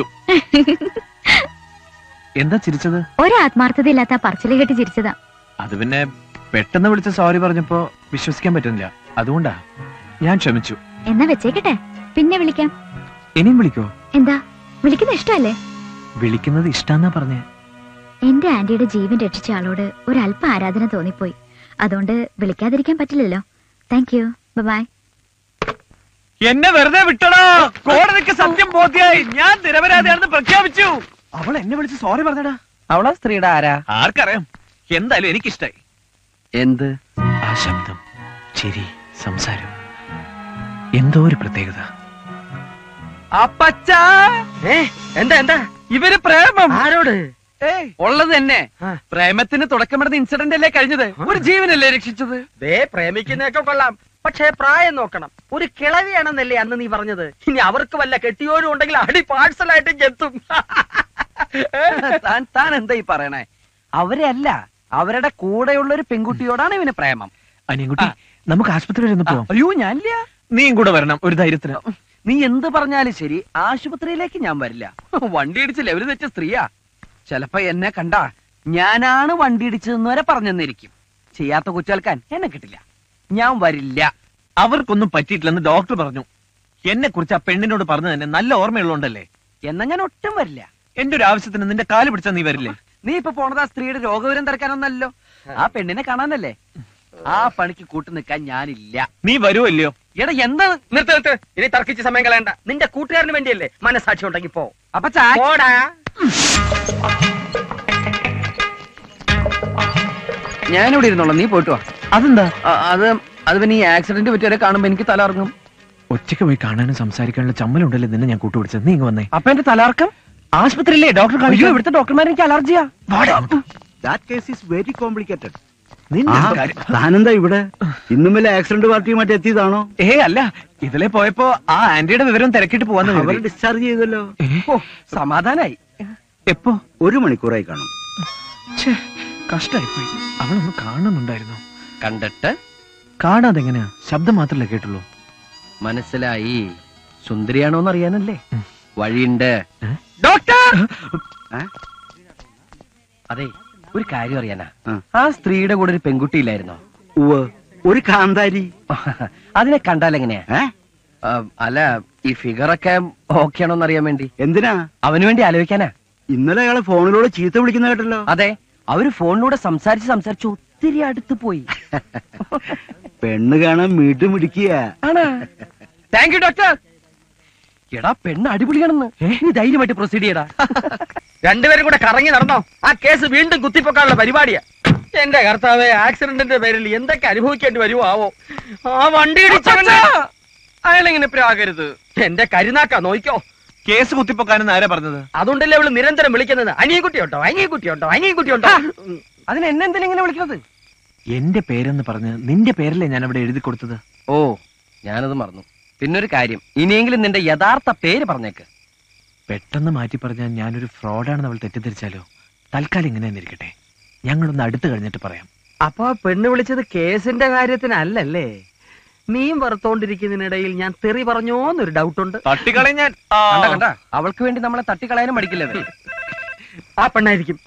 എന്താ ചിരിച്ചത് ഒരു ആത്മാർത്ഥതയില്ലാത്ത പറച്ചില് കേട്ട് ചിരിച്ചതാ അത് പിന്നെ പെട്ടെന്ന് വിളിച്ച സോറി പറഞ്ഞപ്പോ വിശ്വസിക്കാൻ പറ്റുന്നില്ല അതുകൊണ്ടാ ഞാൻ ക്ഷമിച്ചു എന്നാ വെച്ചേക്കട്ടെ പിന്നെ വിളിക്കാം ഇനിയും വിളിക്കോ എന്താ വിളിക്കുന്ന ഇഷ്ടമല്ലേ വിളിക്കുന്നത് ഇഷ്ടാന്നാ പറഞ്ഞേ എന്റെ ആന്റിയുടെ ജീവൻ രക്ഷിച്ച ആളോട് ഒരു അല്പ ആരാധന തോന്നിപ്പോയി അതുകൊണ്ട് വിളിക്കാതിരിക്കാൻ പറ്റില്ലല്ലോ താങ്ക് യു ബൈ എന്നെ വെറുതെ വിട്ടടാ കോടതിക്ക് സത്യം ബോധ്യായി ഞാൻ നിരപരാധിയാണെന്ന് പ്രഖ്യാപിച്ചു അവൾ എന്നെ വിളിച്ച് സോറി പറഞ്ഞടാ അവളാ സ്ത്രീയുടെ ആരാ ആർക്കറിയാം എന്തായാലും എനിക്കിഷ്ടായി എന്ത് ആ ശബ്ദം ചിരി സംസാരം എന്തോ ഒരു പ്രത്യേകത അപ്പച്ച ഏ എന്താ എന്താ ഇവര് പ്രേമം ആരോട് ഉള്ളത് തന്നെ ആ. പ്രേമത്തിന് തുടക്കമിടുന്ന ഇൻസിഡന്റ് അല്ലേ കഴിഞ്ഞത് ഒരു ജീവനല്ലേ രക്ഷിച്ചത് ദേ പ്രേമിക്കുന്നതൊക്കെ കൊള്ളാം പക്ഷേ പ്രായം നോക്കണം ഒരു കിളവിയാണെന്നല്ലേ അന്ന് നീ പറഞ്ഞത് ഇനി അവർക്ക് വല്ല കെട്ടിയോരും ഉണ്ടെങ്കിൽ അടി പാഴ്സലായിട്ട് എത്തും താൻ താൻ എന്താ ഈ പറയണേ അവരെ അല്ല അവരുടെ കൂടെയുള്ള ഒരു പെൺകുട്ടിയോടാണ് ഇവന് പ്രേമം അനിയൻകുട്ടി നമുക്ക് ആശുപത്രി വരെ ഒന്ന് പോവാം അയ്യോ ഞാനില്ല നീയും കൂടെ വരണം ഒരു ധൈര്യത്തിന് നീ എന്ത് പറഞ്ഞാലും ശരി ആശുപത്രിയിലേക്ക് ഞാൻ വരില്ല വണ്ടി ഇടിച്ച് ലെവല് തെറ്റ സ്ത്രീയാ ചിലപ്പോ എന്നെ കണ്ട ഞാനാണ് വണ്ടി ഇടിച്ചതെന്ന് വരെ പറഞ്ഞെന്നിരിക്കും ചെയ്യാത്ത കുറ്റേൽക്കാൻ എന്നെ കിട്ടില്ല ഞാൻ വരില്ല അവർക്കൊന്നും പറ്റിയിട്ടില്ലെന്ന് ഡോക്ടർ പറഞ്ഞു എന്നെ കുറിച്ച് ആ പെണ്ണിനോട് പറഞ്ഞു തന്നെ നല്ല ഓർമ്മയുള്ളതുകൊണ്ടല്ലേ എന്നാ ഞാൻ ഒട്ടും വരില്ല എന്റെ ഒരു ആവശ്യത്തിന് നിന്റെ കാല് പിടിച്ചാ നീ വരില്ലേ നീ ഇപ്പൊ പോണത് ആ സ്ത്രീയുടെ രോഗവിവരം തിരക്കാനൊന്നല്ലോ ആ പെണ്ണിനെ കാണാനല്ലേ ആ പണിക്ക് കൂട്ടു നിൽക്കാൻ ഞാനില്ല നീ വരുമല്ലയോ എടാ എന്താ നിർത്ത് നിർത്ത് ഇനി തർക്കിച്ച് സമയം കളയണ്ട നിന്റെ കൂട്ടുകാരന് വേണ്ടിയല്ലേ മനസാക്ഷി ഉണ്ടെങ്കിൽ പോ അപ്പൊ ചാ- പോടാ ഞാനിവിടെ ഇരുന്നോളാം നീ പോയിട്ട് വാ അതെന്താ ആ, അത് അത് പിന്നെ ഈ ആക്സിഡന്റ് പറ്റിയവരെ കാണുമ്പോ എനിക്ക് തല ഇറങ്ങും ഒറ്റയ്ക്ക് പോയി കാണാനും സംസാരിക്കാനുള്ള ചമ്മലുണ്ടല്ലോ നിന്നെ ഞാൻ കൂട്ടുപിടിച്ചത് നീ ഇങ്ങ് വന്നേ അപ്പൊ എന്റെ തലർക്കം ആശുപത്രിയില്ലേ ഡോക്ടർ അയ്യോ കാണിക്കോ ഇവിടുത്തെ ഡോക്ടർമാർ എനിക്ക് അലർജിയാ that case is very complicated നിന്റെ കാര്യം താനെന്താ ഇവിടെ ഇന്നും വല്ല ആക്സിഡന്റ് പാർട്ടിയുമായിട്ട് എത്തിയതാണോ ഏ അല്ല ഇതിലെ പോയപ്പോ ആ ആന്റിയുടെ വിവരം തിരക്കിട്ട് പോവാന്ന് അവർ കരുതി. ഡിസ്ചാർജ് ചെയ്തല്ലോ ഏ, ഓ സമാധാനായി എപ്പോ ഒരു മണിക്കൂറായി കാണും ഛേ കഷ്ടായിപ്പോയി അവളൊന്ന് കാണുന്നുണ്ടായിരുന്നു കണ്ടിട്ട് കാണാതെ എങ്ങനെയാ ശബ്ദം മാത്രല്ലേ കേട്ടുള്ളൂ മനസ്സിലായി സുന്ദരിയാണോന്ന് അറിയാനല്ലേ ഉം. വഴിയുണ്ട് ഏ? ഡോക്ടർ ഏ? അതെ ഒരു കാര്യം അറിയാനാ ആ. ആ സ്ത്രീയുടെ കൂടെ ഒരു പെൺകുട്ടി ഇല്ലായിരുന്നോ ഉവ് ഒരു കാന്താരി അതിനെ കണ്ടാൽ എങ്ങനെയാ ഏ ആ, അല്ല ഈ ഫിഗറൊക്കെ ഓക്കെ ആണോന്ന് അറിയാൻ വേണ്ടി എന്തിനാ അവന് വേണ്ടി ആലോചിക്കാനാ ഇന്നലെ അയാളെ ഫോണിലൂടെ ചീത്ത വിളിക്കുന്ന കേട്ടല്ലോ അതെ അവര് ഫോണിലൂടെ സംസാരിച്ച് സംസാരിച്ച് ഒത്തിരി അടുത്ത് പോയി പെണ്ണ് കാണാൻ മീട്ട് മിടിക്കുക ആണാ താങ്ക് യു ഡോക്ടർ എടാ പെണ്ണ് അടിപൊളിയാണെന്ന് നീ ധൈര്യമായിട്ട് പ്രൊസീഡ് ചെയ്യടാ രണ്ടുപേരും കൂടെ കറങ്ങി നടന്നോ ആ കേസ് വീണ്ടും കുത്തിപ്പൊക്കാനുള്ള പരിപാടിയാ എന്റെ കർത്താവേ ആക്സിഡന്റിന്റെ പേരിൽ എന്തൊക്കെ അനുഭവിക്കേണ്ടി വരുമോ ആവോ ആ വണ്ടി ഇടിച്ചവന് അയാളെങ്ങനെ പ്രാകരുത് എന്റെ കരുനാക്ക നോയിക്കോ കേസ് കുത്തിപ്പൊക്കാനെന്ന് ആരാ പറഞ്ഞത് അതുകൊണ്ടല്ലേ അവള് നിരന്തരം വിളിക്കുന്നത് അനിയൻകുട്ടിയുണ്ടോ അനിയൻകുട്ടിയുണ്ടോ അനിയൻകുട്ടിയുണ്ടോ ഉം. അതിന് എന്നെ എന്തിനാ ഇങ്ങനെ വിളിക്കുന്നത് എന്റെ പേരെന്ന് പറഞ്ഞ് നിന്റെ പേരല്ലേ ഞാൻ അവിടെ എഴുതി കൊടുത്തത് ഓ ഞാനത് മറന്നു പിന്നൊരു കാര്യം ഇനിയെങ്കിലും നിന്റെ യഥാർത്ഥ പേര് പറഞ്ഞേക്ക് പെട്ടെന്ന് മാറ്റി പറഞ്ഞാൽ ഞാനൊരു ഫ്രോഡാണെന്ന് അവൾ തെറ്റിദ്ധരിച്ചാലോ തൽക്കാലം ഇങ്ങനെ തന്നെ ഇരിക്കട്ടെ ഞങ്ങളൊന്ന് അടുത്ത് കഴിഞ്ഞിട്ട് പറയാം അപ്പൊ ആ പെണ്ണ് വിളിച്ചത് കേസിന്റെ കാര്യത്തിനല്ലല്ലേ നീയും വറുത്തോണ്ടിരിക്കുന്നതിനിടയിൽ ഞാൻ തെറി പറഞ്ഞോന്നൊരു ഡൗട്ട് ഉണ്ട് തട്ടിക്കളെ ഞാൻ കണ്ട കണ്ട അവൾക്ക് വേണ്ടി നമ്മളെ തട്ടിക്കളയാനും മടിക്കില്ല ഇവൻ. ആ പെണ്ണായിരിക്കും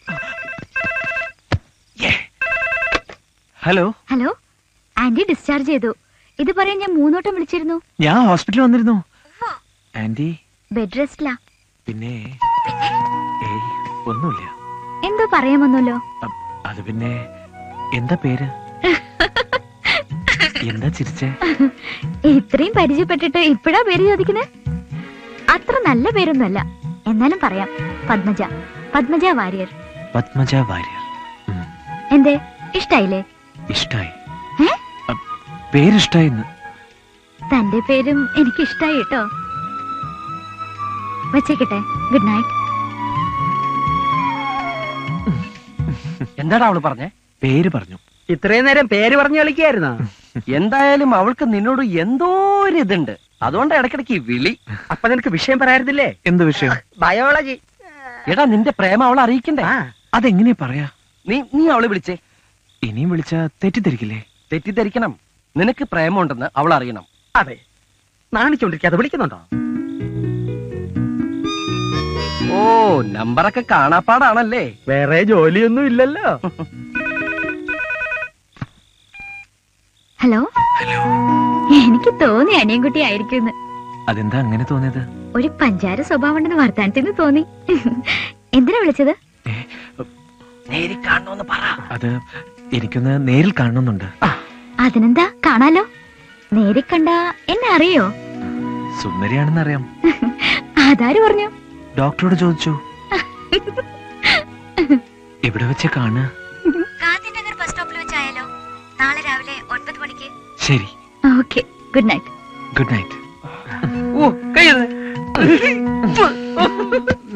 ഹലോ ഹലോ ആന്റി ഡിസ്ചാർജ് ചെയ്തു ഇത് പറയാൻ ഞാൻ മൂന്നോട്ടം വിളിച്ചിരുന്നു ഞാൻ ഹോസ്പിറ്റലിൽ വന്നിരുന്നു ആന്റി ബെഡ് റെസ്റ്റിലാ പിന്നെ ഏയ് ഒന്നുമില്ല എന്തോ പറയാമെന്നല്ലോ അ- അത് പിന്നെ എന്താ പേര് എന്താ ചിരിച്ചേ ഇത്രയും പരിചയപ്പെട്ടിട്ട് ഇപ്പഴാ പേര് ചോദിക്കുന്നത് അത്ര നല്ല പേരൊന്നുമല്ല എന്നാലും പറയാം പത്മജ പത്മജ വാര്യർ പത്മജ വാര്യർ ഉം, എന്തേ ഇഷ്ടായില്ലേ ഇഷ്ടായി ഏ? അ, പേരിഷ്ടായിന്ന് തന്റെ പേരും എനിക്ക് ഇഷ്ടായി കേട്ടോ വച്ചേക്കട്ടെ ഗുഡ് നൈറ്റ് എന്താടാ അവള് പറഞ്ഞേ പേര് പറഞ്ഞു ഇത്രയും നേരം പേര് പറഞ്ഞു കളിക്കായിരുന്നോ എന്തായാലും അവൾക്ക് നിന്നോട് എന്തോ ഒരു ഇതുണ്ട് അതുകൊണ്ട് ഇടയ്ക്കിടയ്ക്ക് ഈ വിളി അപ്പൊ നിനക്ക് വിഷയം പറയാറുന്നില്ലേ എന്ത് വിഷയം ബയോളജി എടാ നിന്റെ പ്രേമം അവളെ അറിയിക്കണ്ടേ ആ അതെങ്ങനെയാ പറയാ നീ നീ അവളെ വിളിച്ചേ ഇനിയും വിളിച്ച തെറ്റിദ്ധരിക്കില്ലേ തെറ്റിദ്ധരിക്കണം നിനക്ക് പ്രേമമുണ്ടെന്ന് അവൾ അറിയണം അതെ നാണിച്ചോണ്ടിരിക്കാതെ വിളിക്കുന്നുണ്ടോ ഓ നമ്പറൊക്കെ കാണാപ്പാടാണല്ലേ വേറെ ജോലിയൊന്നും ഇല്ലല്ലോ ഹലോ എനിക്ക് തോന്നി അനിയൻകുട്ടി ആയിരിക്കും അതെന്താ അങ്ങനെ തോന്നിയത് ഒരു പഞ്ചാര സ്വഭാവം ഉണ്ടെന്ന് വർത്താനത്തിൽ നിന്ന് തോന്നി എന്തിനാ വിളിച്ചത് ഏ, നേരി കാണണമെന്ന് പറ അത് എനിക്കൊന്ന് നേരിൽ കാണണമെന്നുണ്ട് അതിനെന്താ കാണാലോ നേരി കണ്ട എന്നെ അറിയോ സുന്ദരിയാണെന്നറിയാം അതാര് പറഞ്ഞു ഡോക്ടറോട് ചോദിച്ചു എവിടെ വെച്ച് കാണുക ഗാന്ധിനഗർ ബസ് സ്റ്റോപ്പിൽ വെച്ചായാലോ നാളെ രാവിലെ ഒൻപത് മണിക്ക് ശരി okay good night good night ഓ കയ്യത്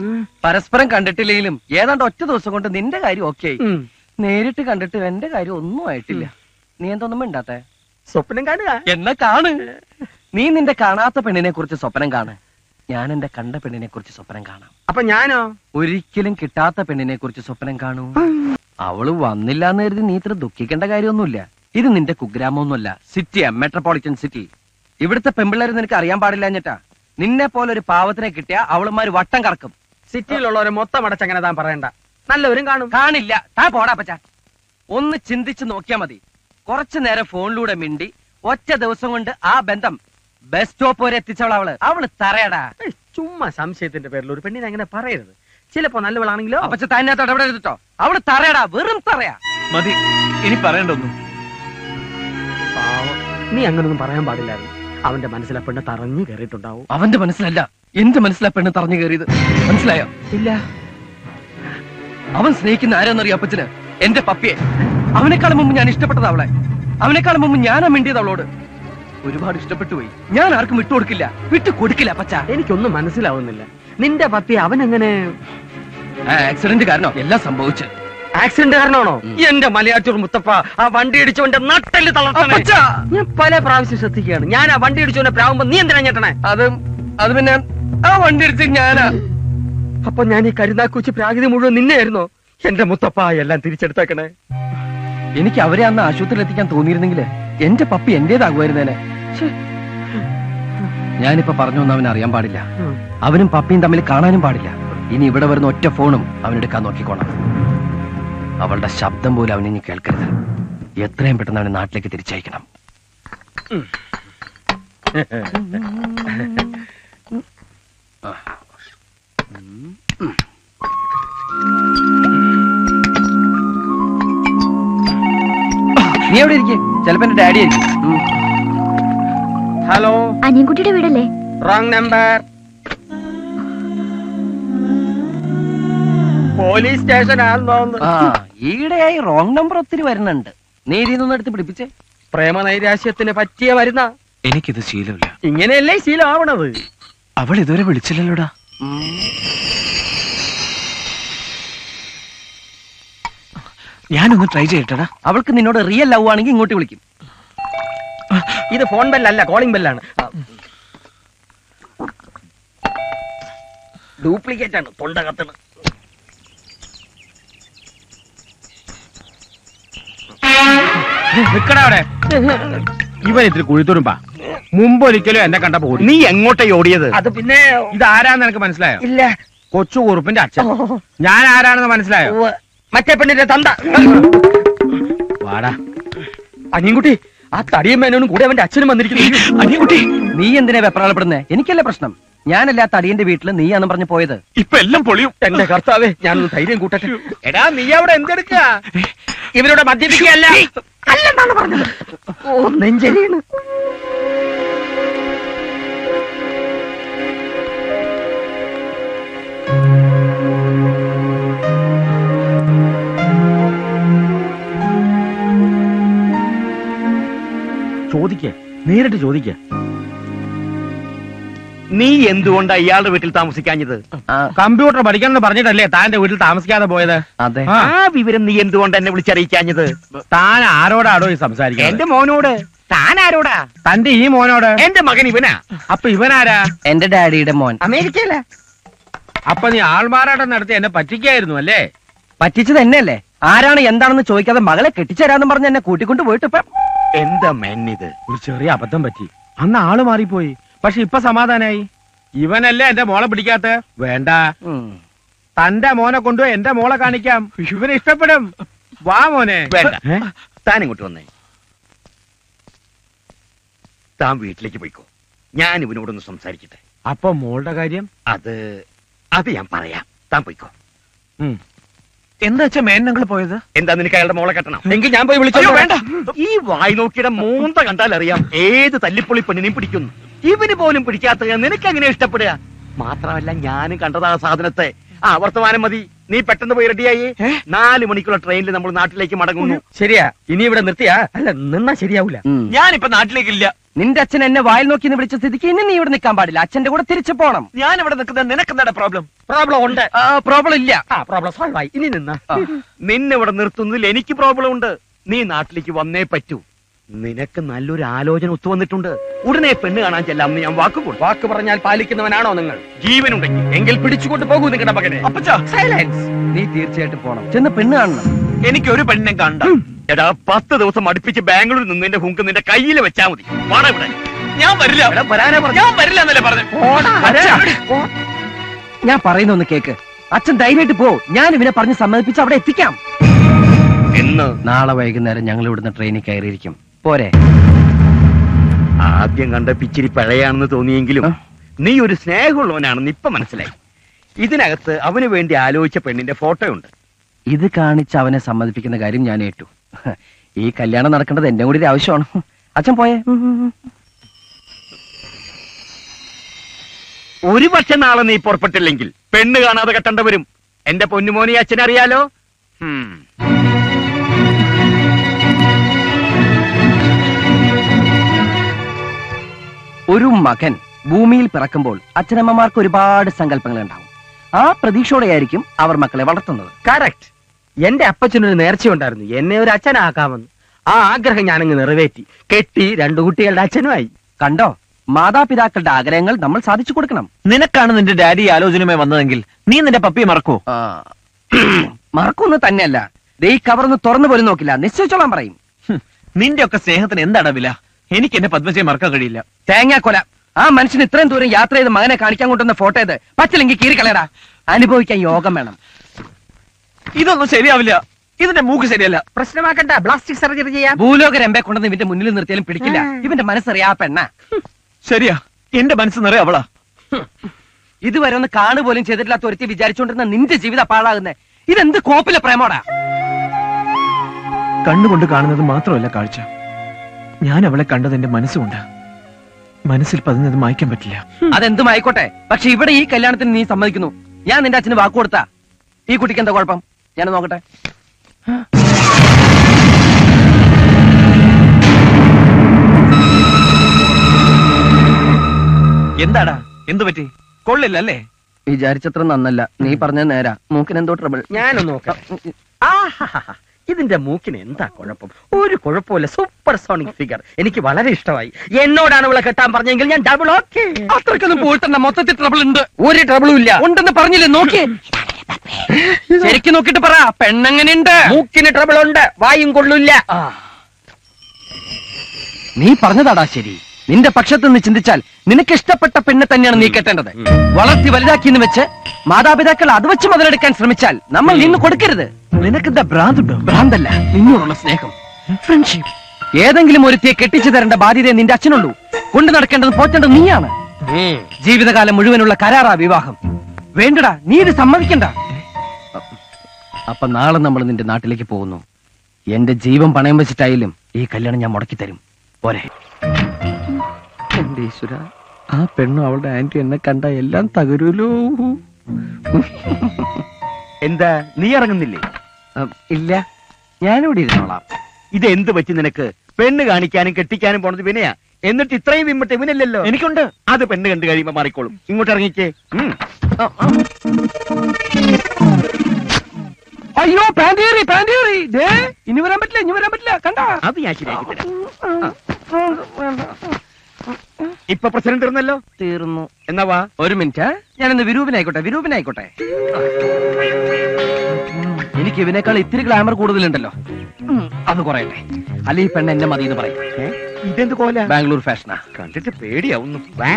പരസ്പരം കണ്ടിട്ടില്ലെങ്കിലും ഏതാണ്ട് ഒറ്റ ദിവസം കൊണ്ട് നിന്റെ കാര്യം ഓക്കെ ആയി ഉം. നേരിട്ട് കണ്ടിട്ട് എന്റെ കാര്യം ഒന്നും ആയിട്ടില്ല നീ എന്തൊന്നും മിണ്ടാത്തെ സ്വപ്നം കാണുക എന്നാ കാണ് നീ നിന്റെ കാണാത്ത പെണ്ണിനെ കുറിച്ച് സ്വപ്നം കാണ് ഞാൻ എന്റെ കണ്ട പെണ്ണിനെ കുറിച്ച് സ്വപ്നം കാണാം അപ്പൊ ഞാനോ ഒരിക്കലും കിട്ടാത്ത പെണ്ണിനെ കുറിച്ച് സ്വപ്നം കാണൂ അവള് വന്നില്ല എന്ന് കരുതി നീ ഇത്ര ദുഃഖിക്കേണ്ട കാര്യമൊന്നുമില്ല ഇത് നിന്റെ കുഗ്രാമമൊന്നുമല്ല സിറ്റിയാ മെട്രോപൊളിറ്റൻ സിറ്റി ഇവിടുത്തെ പെമ്പിള്ളേര് നിനക്ക് അറിയാൻ പാടില്ല എന്നിട്ടാ നിന്നെ പോലെ ഒരു പാവത്തിനെ കിട്ടിയ അവളുമാര് വട്ടം കറക്കും സിറ്റിയിലുള്ളവരെ മൊത്തം അടച്ചങ്ങനെ താൻ പറയണ്ട നല്ലവരും കാണും കാണില്ല താ പോടാ പച്ച ഒന്ന് ചിന്തിച്ച് നോക്കിയാ മതി കുറച്ചു നേരം ഫോണിലൂടെ മിണ്ടി ഒറ്റ ദിവസം കൊണ്ട് ആ ബന്ധം ബസ് സ്റ്റോപ്പ് വരെ എത്തിച്ചവൾ അവള് അവള് തറയടാ ഏയ്, ചുമ്മാ സംശയത്തിന്റെ പേരിൽ ഒരു പെണ്ണിനെ അങ്ങനെ പറയരുത് ചിലപ്പോ നല്ലവളാണെങ്കിലോ അപ്പച്ച തന്നെ ഇടപെടരുതോ അവള് തറയടാ വെറും തറയാ മതി ഇനി പറയണ്ടൊന്നും പാവം. നീ അങ്ങനൊന്നും പറയാൻ പാടില്ലായിരുന്നു അവന്റെ മനസ്സിലെ പെണ്ണ് തറഞ്ഞു കയറിയിട്ടുണ്ടാവും അവന്റെ മനസ്സിലല്ല എന്റെ മനസ്സിലാ പെണ്ണ് തറഞ്ഞു കയറിയത് മനസ്സിലായോ ഇല്ല അവൻ സ്നേഹിക്കുന്ന ആരെന്നറിയോ അപ്പച്ചന് എന്റെ പപ്പിയെ അവനെക്കാളും മുമ്പ് ഞാൻ ഇഷ്ടപ്പെട്ടത് അവളെ അവനെക്കാളും മുമ്പ് ഞാനാ മിണ്ടിയത് അവളോട് ഒരുപാട് ഇഷ്ടപ്പെട്ടു പോയി ഞാൻ ആർക്കും വിട്ടുകൊടുക്കില്ല വിട്ടു കൊടുക്കില്ല പച്ച എനിക്കൊന്നും മനസ്സിലാവുന്നില്ല നിന്റെ പപ്പി അവനെങ്ങനെ ആക്സിഡന്റ് കാരണം എല്ലാം സംഭവിച്ചു ആക്സിഡന്റ് കാരണമാണോ എന്റെ മലയാറ്റൂർ മുത്തപ്പ ആ വണ്ടി ഇടിച്ചവന്റെ നട്ടല് തളർത്തണേ അപ്പച്ചാ! ഞാൻ പല പ്രാവശ്യം ശ്രദ്ധിക്കുകയാണ് ഞാൻ ആ വണ്ടി ഇടിച്ചവന്റെ പ്രാവുമ്പോ നീ എന്തിനാ ഞെട്ടണേ അത് അത് പിന്നെ ആ വണ്ടി അടിച്ച് ഞാനാ അപ്പൊ ഞാൻ ഈ കരുനാക്കുച്ചി പ്രാകൃതി മുഴുവൻ നിന്നെയായിരുന്നോ എന്റെ മുത്തപ്പ എല്ലാം തിരിച്ചെടുത്തേക്കണേ എനിക്ക് അവരെ അന്ന് ആശുപത്രിയിൽ എത്തിക്കാൻ തോന്നിയിരുന്നെങ്കിൽ എന്റെ പപ്പി എന്റേതാകുമായിരുന്നേനെ ഛെ. ഞാനിപ്പോ പറഞ്ഞു അവൻ അറിയാൻ പാടില്ല ഉം. അവനും പപ്പിയും തമ്മിൽ കാണാനും പാടില്ല ഇനി ഇവിടെ വരുന്ന ഒറ്റ ഫോണും അവനെടുക്കാൻ നോക്കിക്കോണം അവളുടെ ശബ്ദം പോലും അവനിനി കേൾക്കരുത് എത്രയും പെട്ടെന്ന് അവനെ നാട്ടിലേക്ക് തിരിച്ചയക്കണം നീ എവിടെ ഇരിക്കേ ചിലപ്പോ എന്റെ ഡാഡി ആയിരിക്കും ഉം. ഹലോ അനിയൻകുട്ടിയുടെ വീടല്ലേ റോങ് നമ്പർ പോലീസ് സ്റ്റേഷൻ ആണെന്ന് ആ ഈയിടെയായി റോങ് നമ്പർ ഒത്തിരി വരുന്നുണ്ട് നീ ഇതിന്നൊന്നും എടുത്ത് പിടിപ്പിച്ചേ പ്രേമനൈരാശ്യത്തിന് പറ്റിയ മരുന്ന എനിക്കിത് ശീലമില്ല ഇങ്ങനെയല്ലേ ശീലമാവണത് അവൾ ഇതുവരെ വിളിച്ചില്ലല്ലോടാ ഞാനൊന്ന് ട്രൈ ചെയ്യട്ടെടാ അവൾക്ക് നിന്നോട് റിയൽ ലവ് ആണെങ്കിൽ ഇങ്ങോട്ട് വിളിക്കും ഇത് ഫോൺ ബെല്ലല്ല കോളിംഗ് ബെല്ലാണ് ഡ്യൂപ്ലിക്കേറ്റ് ആണ് തൊണ്ട കത്തണ് നിക്കടാ അവിടെ ഇവൻ ഇത്തിരി കുഴിത്തുറുമ്പാ മുമ്പ് ഒരിക്കലും എന്നെ കണ്ടപ്പോ ഓടി നീ എങ്ങോട്ടേ ഓടിയത് അത് പിന്നെ ഇതാരാന്ന് എനിക്ക് മനസ്സിലായോ ഇല്ല കൊച്ചു കുറുപ്പിന്റെ അച്ഛൻ ഞാൻ ആരാണെന്ന് മനസ്സിലായോ ഉവ്വ്. മറ്റേ പെണ്ണിന്റെ തന്ത വാടാ അനിയൻകുട്ടി ആ തടിയും മേനോനും കൂടെ അവന്റെ അച്ഛനും വന്നിരിക്കുന്നു അനിയൻകുട്ടി നീ എന്തിനാ വെപ്രാളപ്പെടുന്നേ എനിക്കല്ലേ പ്രശ്നം ഞാനല്ല ആ തടിയന്റെ വീട്ടിൽ നീയാന്ന് പറഞ്ഞു പോയത് ഇപ്പൊ എല്ലാം പൊളിയും എന്റെ കർത്താവേ ഞാനൊന്ന് ധൈര്യം കൂട്ടട്ടെ എടാ നീ അവിടെ എന്തെടുക്കാ ഇവരോട് മദ്യപിക്കുകയല്ല അല്ലെന്നാണ് പറഞ്ഞത് ഓ നെഞ്ചരിയാണ് ചോദിക്ക നേരിട്ട് ചോദിക്ക നീ എന്തുകൊണ്ടാ ഇയാളുടെ വീട്ടിൽ താമസിക്കാഞ്ഞത് ആ, കമ്പ്യൂട്ടർ പഠിക്കണം എന്ന് പറഞ്ഞിട്ടല്ലേ താന്റെ വീട്ടിൽ താമസിക്കാതെ പോയത് അതെ ആ, ആ വിവരം നീ എന്തുകൊണ്ട് എന്നെ വിളിച്ചറിയിക്കാഞ്ഞത് താൻ ആരോടാടോ ഈ സംസാരിക്കുന്നത് എന്റെ മോനോട് താൻ ആരോടാ തന്റെ ഈ മോനോട് എന്റെ മകൻ ഇവനാ അപ്പൊ ഇവനാരാ എന്റെ ഡാഡിയുടെ മോൻ അമേരിക്കയില അപ്പൊ നീ ആൾമാറാട്ടം നടത്തി എന്നെ പറ്റിക്കായിരുന്നു അല്ലേ പറ്റിച്ചത് എന്നെയല്ലേ ആരാണ് എന്താണെന്ന് ചോദിക്കാതെ മകളെ കെട്ടിച്ചേരാന്ന് പറഞ്ഞ് എന്നെ കൂട്ടിക്കൊണ്ട് പോയിട്ട് ഇപ്പൊ എന്താ മെന്നിത് ഒരു ചെറിയ അബദ്ധം പറ്റി അന്ന് ആള് മാറിപ്പോയി പക്ഷെ ഇപ്പൊ സമാധാനായി ഇവനല്ലേ എന്റെ മോളെ പിടിക്കാത്ത വേണ്ട ഉം. തന്റെ മോനെ കൊണ്ടുപോയി എന്റെ മോളെ കാണിക്കാം ഇവന് ഇഷ്ടപ്പെടും വാ മോനെ വേണ്ട. ഏ? താൻ ഇങ്ങോട്ട് വന്നേ താൻ വീട്ടിലേക്ക് പോയിക്കോ ഞാൻ ഇവനോടൊന്ന് സംസാരിക്കട്ടെ അപ്പൊ മോളുടെ കാര്യം അത് അത് ഞാൻ പറയാം താൻ പോയിക്കോ ഉം. എന്താ വെച്ചാ മേനങ്ങൾ പോയത് എന്താ നിനക്ക് അയാളുടെ മോളെ കെട്ടണം എങ്കിൽ ഞാൻ പോയി വിളിച്ചോ അയ്യോ, വേണ്ട ഈ വായി നോക്കിയുടെ മൂന്ത കണ്ടാൽ അറിയാം ഏത് തല്ലിപ്പൊളി പെണ്ണിനെയും പിടിക്കുന്നു ഇവന് പോലും പിടിക്കാത്ത നിനക്ക് എങ്ങനെ ഇഷ്ടപ്പെടുക മാത്രമല്ല ഞാനും കണ്ടതാ സാധനത്തെ ആ വർത്തമാനം മതി നീ പെട്ടെന്ന് പോയി റെഡിയായി നാല് മണിക്കുള്ള ട്രെയിനിൽ നമ്മൾ നാട്ടിലേക്ക് മടങ്ങുന്നു ശരിയാ ഇനി ഇവിടെ നിർത്തിയാ അല്ല നിന്നാ ശരിയാവൂല ഞാനിപ്പോ നാട്ടിലേക്കില്ല നിന്റെ അച്ഛൻ എന്നെ വായിൽ നോക്കി എന്ന് വിളിച്ച സ്ഥിതിക്ക് ഇനി നീ ഇവിടെ നിൽക്കാൻ പാടില്ല അച്ഛന്റെ കൂടെ തിരിച്ചു പോണം ഞാൻ ഇവിടെ നിൽക്കുന്നത് നിനക്കെന്താ പ്രോബ്ലം പ്രോബ്ലം ഉണ്ട് പ്രോബ്ലം ഇല്ല ആ പ്രോബ്ലം സോൾവ് ആയി ഇനി നിന്നാ നിന്നെ ഇവിടെ നിർത്തുന്നതിൽ എനിക്ക് പ്രോബ്ലം ഉണ്ട് നീ നാട്ടിലേക്ക് വന്നേ പറ്റൂ നിനക്ക് നല്ലൊരു ആലോചന ഒത്തു വന്നിട്ടുണ്ട് ഉടനെ പെണ്ണ് കാണാൻ ചെല്ലാമെന്ന് ഞാൻ വാക്ക് കൊടുത്തു വാക്ക് പറഞ്ഞാൽ പാലിക്കുന്നവനാണോ നിങ്ങൾ ജീവനുണ്ടെങ്കിൽ എങ്കിൽ പിടിച്ചുകൊണ്ട് പോകൂ നിങ്ങളുടെ മകനെ അപ്പച്ചാ സൈലൻസ് നീ തീർച്ചയായിട്ടും പോണം ചെന്ന് പെണ്ണ് കാണണം എനിക്ക് ഒരു പെണ്ണിനെ കണ്ട എടാ പത്ത് ദിവസം അടുപ്പിച്ച് ബാംഗ്ലൂരിൽ നിന്ന് നിന്റെ ഹുങ്ക് നിന്റെ കയ്യിൽ വെച്ചാ മതി വാടാ ഇവിടെ ഞാൻ വരില്ല എടാ, വരാനാ പറഞ്ഞത്? ഞാൻ വരില്ല എന്നല്ലേ പറഞ്ഞു അച്ഛാ, ഞാൻ പറയുന്ന ഒന്ന് കേക്ക് അച്ഛൻ ധൈര്യമായിട്ട് പോ ഞാൻ ഇവനെ പറഞ്ഞ് സമ്മതിപ്പിച്ച് അവിടെ എത്തിക്കാം എന്ന് നാളെ വൈകുന്നേരം ഞങ്ങൾ ഇവിടുന്ന് ട്രെയിനിൽ കയറിയിരിക്കും പോരെ ആദ്യം കണ്ട പിച്ചിരി പഴയാണെന്ന് തോന്നിയെങ്കിലും നീ ഒരു സ്നേഹമുള്ളവനാണെന്ന് ഇപ്പൊ മനസ്സിലായി ഇതിനകത്ത് അവന് വേണ്ടി ആലോചിച്ച പെണ്ണിന്റെ ഫോട്ടോ ഉണ്ട് ഇത് കാണിച്ച് അവനെ സമ്മതിപ്പിക്കുന്ന കാര്യം ഞാൻ ഏറ്റു ഈ കല്യാണം നടക്കേണ്ടത് എന്റെ കൂടി ഒരു ആവശ്യമാണ് അച്ഛൻ പോയേ ഒരു പക്ഷെ നാളെ നീ പുറപ്പെട്ടില്ലെങ്കിൽ പെണ്ണ് കാണാതെ കെട്ടേണ്ട വരും എന്റെ പൊന്നുമോനെ അച്ഛനറിയാലോ ഹും. ഒരു മകൻ ഭൂമിയിൽ പിറക്കുമ്പോൾ അച്ഛനമ്മമാർക്ക് ഒരുപാട് സങ്കല്പങ്ങൾ ഉണ്ടാവും ആ പ്രതീക്ഷയോടെയായിരിക്കും അവർ മക്കളെ വളർത്തുന്നത് കറക്റ്റ് എന്റെ അപ്പച്ചനൊരു നേർച്ചയുണ്ടായിരുന്നു എന്നെ ഒരു അച്ഛനാക്കാമെന്ന് ആ ആഗ്രഹം ഞാനങ്ങ് നിറവേറ്റി കെട്ടി രണ്ടു കുട്ടികളുടെ അച്ഛനുമായി കണ്ടോ മാതാപിതാക്കളുടെ ആഗ്രഹങ്ങൾ നമ്മൾ സാധിച്ചു കൊടുക്കണം നിനക്കാണ് നിന്റെ ഡാഡി ആലോചനയുമായി വന്നതെങ്കിൽ നീ നിന്റെ പപ്പിയെ മറക്കോ ആ. മറക്കൊന്നും തന്നെയല്ല ദേ ഈ കവറൊന്ന് തുറന്നു പോലും നോക്കില്ല നിശ്ചയിച്ചോളാൻ പറയും നിന്റെ ഒക്കെ സ്നേഹത്തിന് എന്താണ് വില എനിക്ക് എന്റെ പത്മജയെ മറക്കാൻ കഴിയില്ല തേങ്ങാക്കൊല ആ മനുഷ്യൻ ഇത്രയും ദൂരം യാത്ര ചെയ്ത് മകനെ കാണിക്കാൻ കൊണ്ടുവന്ന ഫോട്ടോ ഇത് പറ്റില്ലെങ്കിൽ കീറിക്കളയടാ അനുഭവിക്കാൻ യോഗം വേണം ഇതൊന്നും ശരിയാവില്ല ഇതിന്റെ മൂക്ക് ശരിയല്ല പ്രശ്നമാക്കണ്ട പ്ലാസ്റ്റിക് സർജറി ചെയ്യാം ഭൂലോക രമ്പെ കൊണ്ടുവന്ന് ഇവന്റെ മുന്നിൽ നിർത്തിയാലും പിടിക്കില്ല ഇവന്റെ മനസ്സറിയാ ആ പെണ്ണ ശരിയാ എന്റെ മനസ്സ് നിറയെ അവളാ ഇതുവരെ ഒന്ന് കാണുപോലും ചെയ്തിട്ടില്ലാത്ത ഒരുത്തി വിചാരിച്ചുകൊണ്ടിരുന്ന നിന്റെ ജീവിതം പാഴാകുന്നേ ഇതെന്ത് കോപ്പിലെ പ്രേമോടാ കണ്ണുകൊണ്ട് കാണുന്നത് മാത്രമല്ല കാഴ്ച ഞാൻ അവളെ കണ്ടത് എന്റെ മനസ്സുകൊണ്ട് മനസ്സിൽ പതിഞ്ഞത് മായ്ക്കാൻ പറ്റില്ല അതെന്തും ആയിക്കോട്ടെ പക്ഷെ ഇവിടെ ഈ കല്യാണത്തിന് നീ സമ്മതിക്കുന്നു ഞാൻ നിന്റെ അച്ഛന് വാക്ക് കൊടുത്താ ഈ കുട്ടിക്ക് എന്താ കുഴപ്പം ഞാൻ നോക്കട്ടെ എന്താടാ എന്തു പറ്റി കൊള്ളില്ല അല്ലേ വിചാരിച്ചത്ര നന്നല്ല നീ പറഞ്ഞ നേരാ മൂക്കിന് എന്തോ ട്രബിൾ ഞാനൊന്ന് നോക്കാം ആഹാഹാഹാ. ഇതിന്റെ മൂക്കിന് എന്താ കുഴപ്പം ഒരു കുഴപ്പമില്ല സൂപ്പർ സോണിക് ഫിഗർ എനിക്ക് വളരെ ഇഷ്ടമായി എന്നോടാണ് അവളെ കെട്ടാൻ പറഞ്ഞെങ്കിൽ ഞാൻ ഡബിൾ ഓക്കെ അത്രക്കൊന്നും പോയിട്ടല്ല മൊത്തത്തിൽ ട്രബിൾ ഉണ്ട് ഒരു ട്രബിളും ഇല്ല ഉണ്ടെന്ന് പറഞ്ഞില്ലേ നോക്കി ശരിക്കും നോക്കിട്ട് പറ പെണ്ണെങ്ങനെയുണ്ട് മൂക്കിന് ട്രബിൾ ഉണ്ട് വായും കൊള്ളില്ല നീ പറഞ്ഞതാടാ ശരി നിന്റെ പക്ഷത്ത് നിന്ന് ചിന്തിച്ചാൽ നിനക്ക് ഇഷ്ടപ്പെട്ട പെണ്ണ് തന്നെയാണ് നീ കെട്ടേണ്ടത് വളർത്തി വലുതാക്കിയെന്ന് വെച്ച് മാതാപിതാക്കൾ അത് വെച്ച് മുതലെടുക്കാൻ ശ്രമിച്ചാൽ നമ്മൾ നിന്ന് കൊടുക്കരുത് നിനക്കെന്താ ഭ്രാന്തുണ്ടോ ഭ്രാന്തല്ല നിന്നോടുള്ള സ്നേഹം ഫ്രണ്ട്ഷിപ്പ് ഏതെങ്കിലും ഒരുത്തിയെ കെട്ടിച്ചു തരേണ്ട ബാധ്യത നിന്റെ അച്ഛനുള്ളൂ കൊണ്ടു നടക്കേണ്ടത് പോറ്റേണ്ടത് നീയാണ് ജീവിതകാലം മുഴുവനുള്ള കരാറാ വിവാഹം വേണ്ടടാ നീ ഇത് സമ്മതിക്കണ്ട അപ്പൊ നാളെ നമ്മൾ നിന്റെ നാട്ടിലേക്ക് പോകുന്നു എന്റെ ജീവൻ പണയം വെച്ചിട്ടായാലും ഈ കല്യാണം ഞാൻ മുടക്കി തരും പോരെ എന്റെ ഈശ്വര ആ പെണ്ണും അവളുടെ ആന്റി എന്നെ കണ്ട എല്ലാം തകരൂലോ എന്താ നീ ഇറങ്ങുന്നില്ലേ ഇല്ല ഞാനിവിടെ ഇരുന്നോളാം ഇത് എന്ത് പറ്റി നിനക്ക് പെണ്ണ് കാണിക്കാനും കെട്ടിക്കാനും പോണത് വിനയാ എന്നിട്ട് ഇത്രയും വിമ്മട്ട് ഇവനല്ലല്ലോ എനിക്കുണ്ട് അത് പെണ്ണ് കണ്ടു കഴിയുമ്പോ മാറിക്കോളും ഇങ്ങോട്ട് ഇറങ്ങിക്കേ ഉം. അയ്യോ പാൻറ്റേറി പാൻറ്റേറി ദേ ഇനി വരാൻ പറ്റില്ല ഇനി വരാൻ പറ്റില്ല കണ്ട അത് ഞാൻ ശരിയാക്കി തരാം ഇപ്പൊ പ്രസിഡന്റ് ഇരുന്നല്ലോ തീർന്നു എന്നാ വാ ഒരു മിനിറ്റ് ഞാനൊന്ന് വിരൂപനായിക്കോട്ടെ വിരൂപനായിക്കോട്ടെ എനിക്ക് ഇവനേക്കാൾ ഇത്തിരി ഗ്ലാമർ കൂടുതലുണ്ടല്ലോ ഉം, അത് കുറയട്ടെ അല്ല ഈ പെണ്ണ് എന്നെ മതി എന്ന് പറയും ഏ? ഇതെന്ത് കോല ബാംഗ്ലൂർ ഫാഷനാ കണ്ടിട്ട് പേടിയാവുന്നു വാ.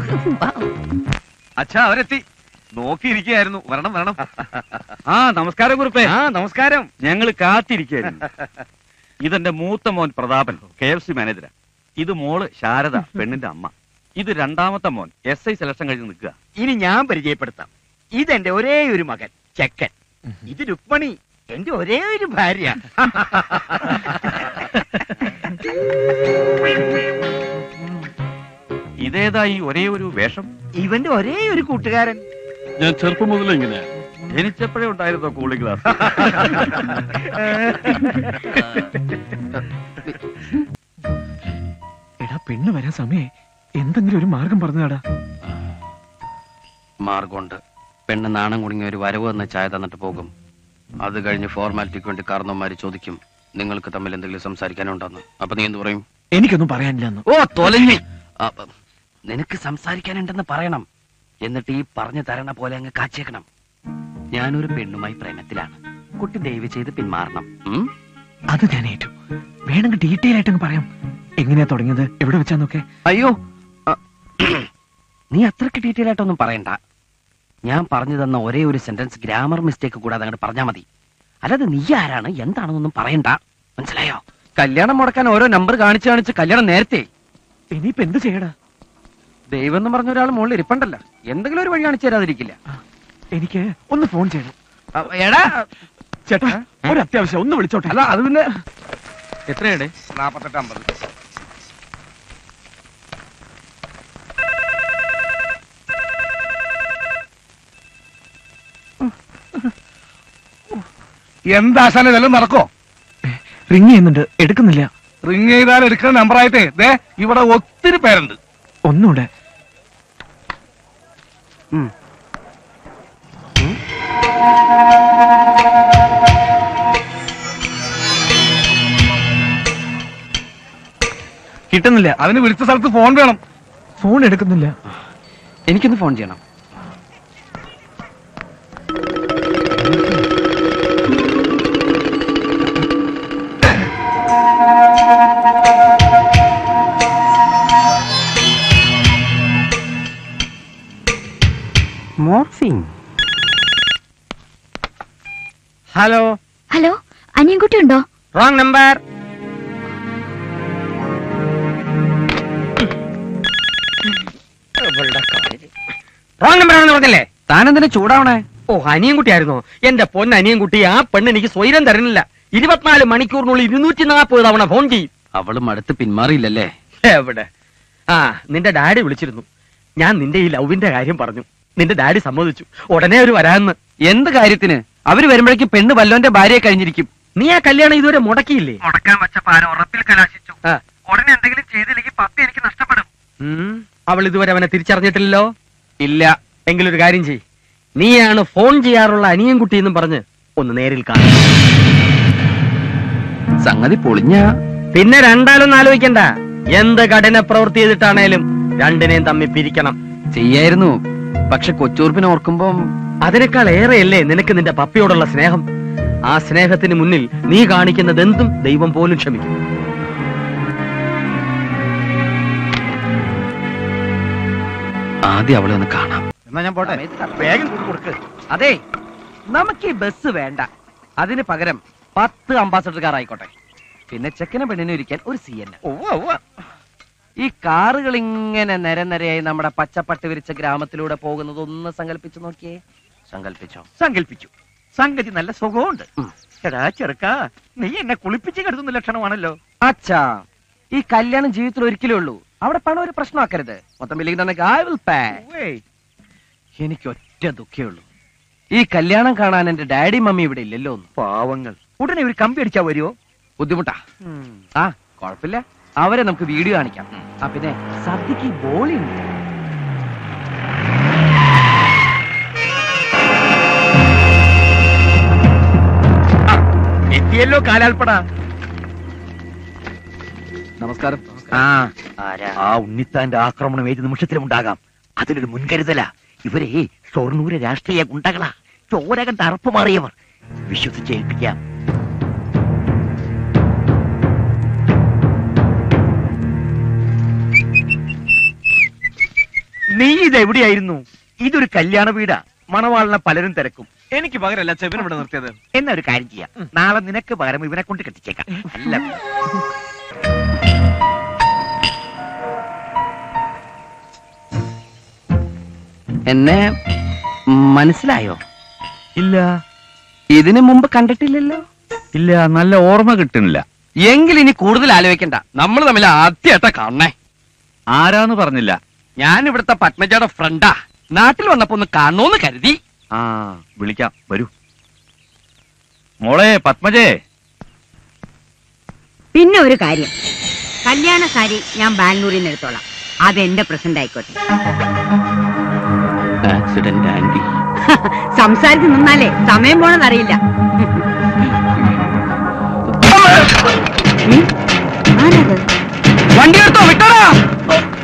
അച്ഛാ അവരെത്തി നോക്കിയിരിക്കുകയായിരുന്നു വരണം വരണം ആ നമസ്കാരം കുറിപ്പേ ആ നമസ്കാരം ഞങ്ങൾ കാത്തിരിക്കായിരുന്നു ഇതെന്റെ മൂത്ത മോൻ പ്രതാപൻ കെ എഫ് സി മാനേജരാ ഇത് മോള് ശാരദ പെണ്ണിന്റെ അമ്മ ഇത് രണ്ടാമത്തെ മോൻ എസ് ഐ സെലക്ഷൻ കഴിഞ്ഞ് നിൽക്കുക ഇനി ഞാൻ പരിചയപ്പെടുത്താം ഇതെന്റെ ഒരേ ഒരു മകൻ ചെക്കൻ ഇത് രുക്മണി എന്റെ ഒരേ ഒരു ഭാര്യ ഇതേതാ ഈ ഒരേ ഒരു വേഷം ഇവന്റെ ഒരേ ഒരു കൂട്ടുകാരൻ ഞാൻ ചെറുപ്പം മുതലേ ഇങ്ങനെ ജനിച്ചപ്പോഴേ ഉണ്ടായിരുന്നോ കൂളിംഗ് ഗ്ലാസ് എടാ പെണ്ണ് വരാൻ സമയേ എന്തെങ്കിലും ഒരു മാർഗം പറഞ്ഞാടാ മാർഗമുണ്ട് പെണ്ണ് നാണം കുടുങ്ങിയ ഒരു വരവ് എന്ന ചായ തന്നിട്ട് പോകും അത് കഴിഞ്ഞ് ഫോർമാലിറ്റിക്ക് വേണ്ടി കാരണവന്മാര് ചോദിക്കും നിങ്ങൾക്ക് തമ്മിൽ എന്തെങ്കിലും സംസാരിക്കാനുണ്ടെന്ന് അപ്പൊ നീ എന്ത് പറയും എനിക്കൊന്നും പറയാനില്ലെന്ന് ഓ തൊലഞ്ഞി അപ്പ- നിനക്ക് സംസാരിക്കാനുണ്ടെന്ന് പറയണം എന്നിട്ട് ഈ പറഞ്ഞു തരണ പോലെ അങ്ങ് കാച്ചേക്കണം ഞാനൊരു പെണ്ണുമായി പ്രേമത്തിലാണ് കുട്ടി ദയവ് ചെയ്ത് പിന്മാറണം ഉം? അത് ഞാൻ ഏറ്റു വേണമെങ്കിൽ ഡീറ്റെയിൽ ആയിട്ട് അങ്ങ് പറയാം എങ്ങനെയാ തുടങ്ങിയത് എവിടെ വെച്ചാന്നൊക്കെ അയ്യോ അ, നീ അത്രക്ക് ഡീറ്റെയിൽ ആയിട്ടൊന്നും പറയണ്ട ഞാൻ പറഞ്ഞു തന്ന ഒരേ ഒരു സെന്റൻസ് ഗ്രാമർ മിസ്റ്റേക്ക് കൂടാതെ അങ്ങോട്ട് പറഞ്ഞാൽ മതി അല്ലാതെ നീ ആരാണ് എന്താണെന്നൊന്നും പറയണ്ട മനസ്സിലായോ കല്യാണം മുടക്കാൻ ഓരോ നമ്പർ കാണിച്ച് കാണിച്ച് കല്യാണം നേരത്തെ ഇനിയിപ്പോ എന്ത് ചെയ്യടാ ദൈവം എന്ന് പറഞ്ഞ ഒരാൾ മുകളിൽ ഇരിപ്പണ്ടല്ല എന്തെങ്കിലും ഒരു വഴി കാണിച്ചു തരാതിരിക്കില്ല എനിക്ക് ഒന്ന് ഫോൺ ചെയ്യണം അ, എടാ ചേട്ടാ ഒരു അത്യാവശ്യം ഒന്ന് വിളിച്ചോട്ടെ അല്ല അത് പിന്നെ എത്രയുടെ നാപ്പത്തെട്ട് അമ്പത് എന്താശാന ഇതെല്ലാം നടക്കോ റിങ് ചെയ്യുന്നുണ്ട് എടുക്കുന്നില്ല റിങ് ചെയ്താൽ എടുക്കുന്ന നമ്പറായിട്ടേ ദേ ഇവിടെ ഒത്തിരി പേരുണ്ട് ഒന്നുകൂടെ കിട്ടുന്നില്ല അതിന് വിളിച്ച സ്ഥലത്ത് ഫോൺ വേണം ഫോൺ എടുക്കുന്നില്ല എനിക്കൊന്ന് ഫോൺ ചെയ്യണം മോർഫിംഗ് ഹലോ ഹലോ അനിയൻകുട്ടി ഉണ്ടോ റോങ് നമ്പർ റോങ് നമ്പർ ആണെന്ന് പറഞ്ഞല്ലേ താനെന്തിനാ ചൂടാവണേ ഓ അനിയൻകുട്ടിയായിരുന്നോ എന്റെ പൊന്ന അനിയൻകുട്ടി ആ പെണ്ണ് എനിക്ക് സ്വൈരം തരുന്നില്ല ഇരുപത്തിനാല് മണിക്കൂറിനുള്ളിൽ ഇരുന്നൂറ്റി നാൽപ്പത് തവണ ഫോൺ ചെയ്യും അവളും അടുത്ത് പിന്മാറിയില്ലല്ലേ എവിടെ ആ നിന്റെ ഡാഡി വിളിച്ചിരുന്നു ഞാൻ നിന്റെ ഈ ലവിന്റെ കാര്യം പറഞ്ഞു നിന്റെ ഡാഡി സമ്മതിച്ചു ഉടനെ ഒരു വരാന്ന് എന്ത് കാര്യത്തിന് അവര് വരുമ്പോഴേക്കും പെണ്ണ് വല്ലോന്റെ ഭാര്യയെ കഴിഞ്ഞിരിക്കും നീ ആ കല്യാണം ഇതുവരെ മുടക്കിയില്ലേ മുടക്കാൻ വെച്ച പാരം ഉറപ്പിൽ കലാശിച്ചു ആ. ഉടനെ എന്തെങ്കിലും ചെയ്തില്ലെങ്കിൽ പപ്പി എനിക്ക് നഷ്ടപ്പെടും ഉം, അവൾ ഇതുവരെ അവനെ തിരിച്ചറിഞ്ഞിട്ടില്ലല്ലോ ഇല്ല എങ്കിലൊരു കാര്യം ചെയ് നീയാണ് ഫോൺ ചെയ്യാറുള്ള അനിയൻകുട്ടി എന്നും പറഞ്ഞ് ഒന്ന് നേരിൽ കാണും സംഗതി പൊളിഞ്ഞ പിന്നെ രണ്ടാലൊന്നും ആലോചിക്കണ്ട എന്ത് കഠിന പ്രവൃത്തി ചെയ്തിട്ടാണേലും രണ്ടിനെയും തമ്മിൽ പിരിക്കണം ചെയ്യായിരുന്നു പക്ഷെ കൊച്ചൂർപ്പിനെ ഓർക്കുമ്പം അതിനേക്കാൾ ഏറെയല്ലേ നിനക്ക് നിന്റെ പപ്പയോടുള്ള സ്നേഹം ആ സ്നേഹത്തിന് മുന്നിൽ നീ കാണിക്കുന്നത് എന്തും ദൈവം പോലും ക്ഷമിക്കും ആദ്യം അവളെ ഒന്ന് കാണാം എന്നാ ഞാൻ പോട്ടെ വേഗം കൊടുക്ക് അതെ നമുക്ക് ഈ ബസ് വേണ്ട അതിന് പകരം പത്ത് അംബാസഡർ കാർ ആയിക്കോട്ടെ പിന്നെ ചെക്കനെ പെണ്ണിനെ ഇരിക്കാൻ ഒരു സി എൻ ഈ കാറുകൾ ഇങ്ങനെ നിരനിരയായി നമ്മുടെ പച്ചപ്പട്ട് വിരിച്ച ഗ്രാമത്തിലൂടെ പോകുന്നത് ഒന്ന് സങ്കല്പിച്ചു നോക്കിയേ സങ്കല്പിച്ചോ സങ്കല്പിച്ചു സംഗതി നല്ല സുഖമുണ്ട് ഉം. എടാ ചെറുക്ക നീ എന്നെ കുളിപ്പിച്ച് കിടത്തുന്ന ലക്ഷണമാണല്ലോ അച്ഛാ ഈ കല്യാണം ജീവിതത്തിൽ ഒരിക്കലേ ഉള്ളൂ അവിടെ പണം ഒരു പ്രശ്നമാക്കരുത് മൊത്തം ബില്ലിംഗ് തന്നെ I will pay. ഉവ്വേ. എനിക്ക് ഒറ്റ ദുഃഖേ ഉള്ളൂ ഈ കല്യാണം കാണാൻ എന്റെ ഡാഡി മമ്മി ഇവിടെ ഇല്ലല്ലോ ഒന്ന് പാവങ്ങൾ ഉടനെ ഒരു കമ്പി അടിച്ചാ വരുമോ ബുദ്ധിമുട്ടാ ആ കുഴപ്പമില്ല അവരെ നമുക്ക് വീഡിയോ കാണിക്കാം ആ പിന്നെ സദ്യക്ക് ബോളി ഉണ്ട് എത്തിയല്ലോ കാലാൽപ്പട നമസ്കാരം ആ ആ ഉണ്ണിത്താന്റെ ആക്രമണം ഏത് നിമിഷത്തിലും ഉണ്ടാകാം അതിലൊരു മുൻകരുതല ഇവരെ ഷൊർണൂര് രാഷ്ട്രീയ ഗുണ്ടകളാ ചോരകൻ തറപ്പ് മാറിയവർ വിശ്വസിച്ചേൽപ്പിക്കാം നീ ഇത് എവിടെയായിരുന്നു ഇതൊരു കല്യാണ വീടാ മണവാളിനെ പലരും തിരക്കും എനിക്ക് പകരല്ല ചെവിൻ ഇവിടെ നിർത്തിയത് എന്നാ ഒരു കാര്യം ചെയ്യാം നാളെ നിനക്ക് പകരം ഇവനെ കൊണ്ട് കെട്ടിച്ചേക്കാം അല്ല എന്നെ മനസ്സിലായോ ഇല്ല ഇതിനു മുമ്പ് കണ്ടിട്ടില്ലല്ലോ ഇല്ല നല്ല ഓർമ്മ കിട്ടുന്നില്ല എങ്കിൽ ഇനി കൂടുതൽ ആലോചിക്കണ്ട നമ്മൾ തമ്മിൽ ആദ്യമായിട്ടാ കാണണേ ആരാന്ന് പറഞ്ഞില്ല ഞാൻ ഇവിടുത്തെ പത്മജയുടെ ഫ്രണ്ടാ നാട്ടിൽ വന്നപ്പോ ഒന്ന് കാണണോന്ന് കരുതി ആ വിളിക്കാം വരൂ മോളെ പത്മജേ പിന്നെ ഒരു കാര്യം കല്യാണ സാരി ഞാൻ ബാംഗ്ലൂരിൽ നിന്ന് എടുത്തോളാം അത് എന്റെ പ്രസന്റ് ആയിക്കോട്ടെ ആക്സിഡന്റ് ആന്റി സംസാരിച്ച് നിന്നാലേ സമയം പോണതറിയില്ല ഉം? ആരത് വണ്ടി എടുത്തോ വിട്ടോടാ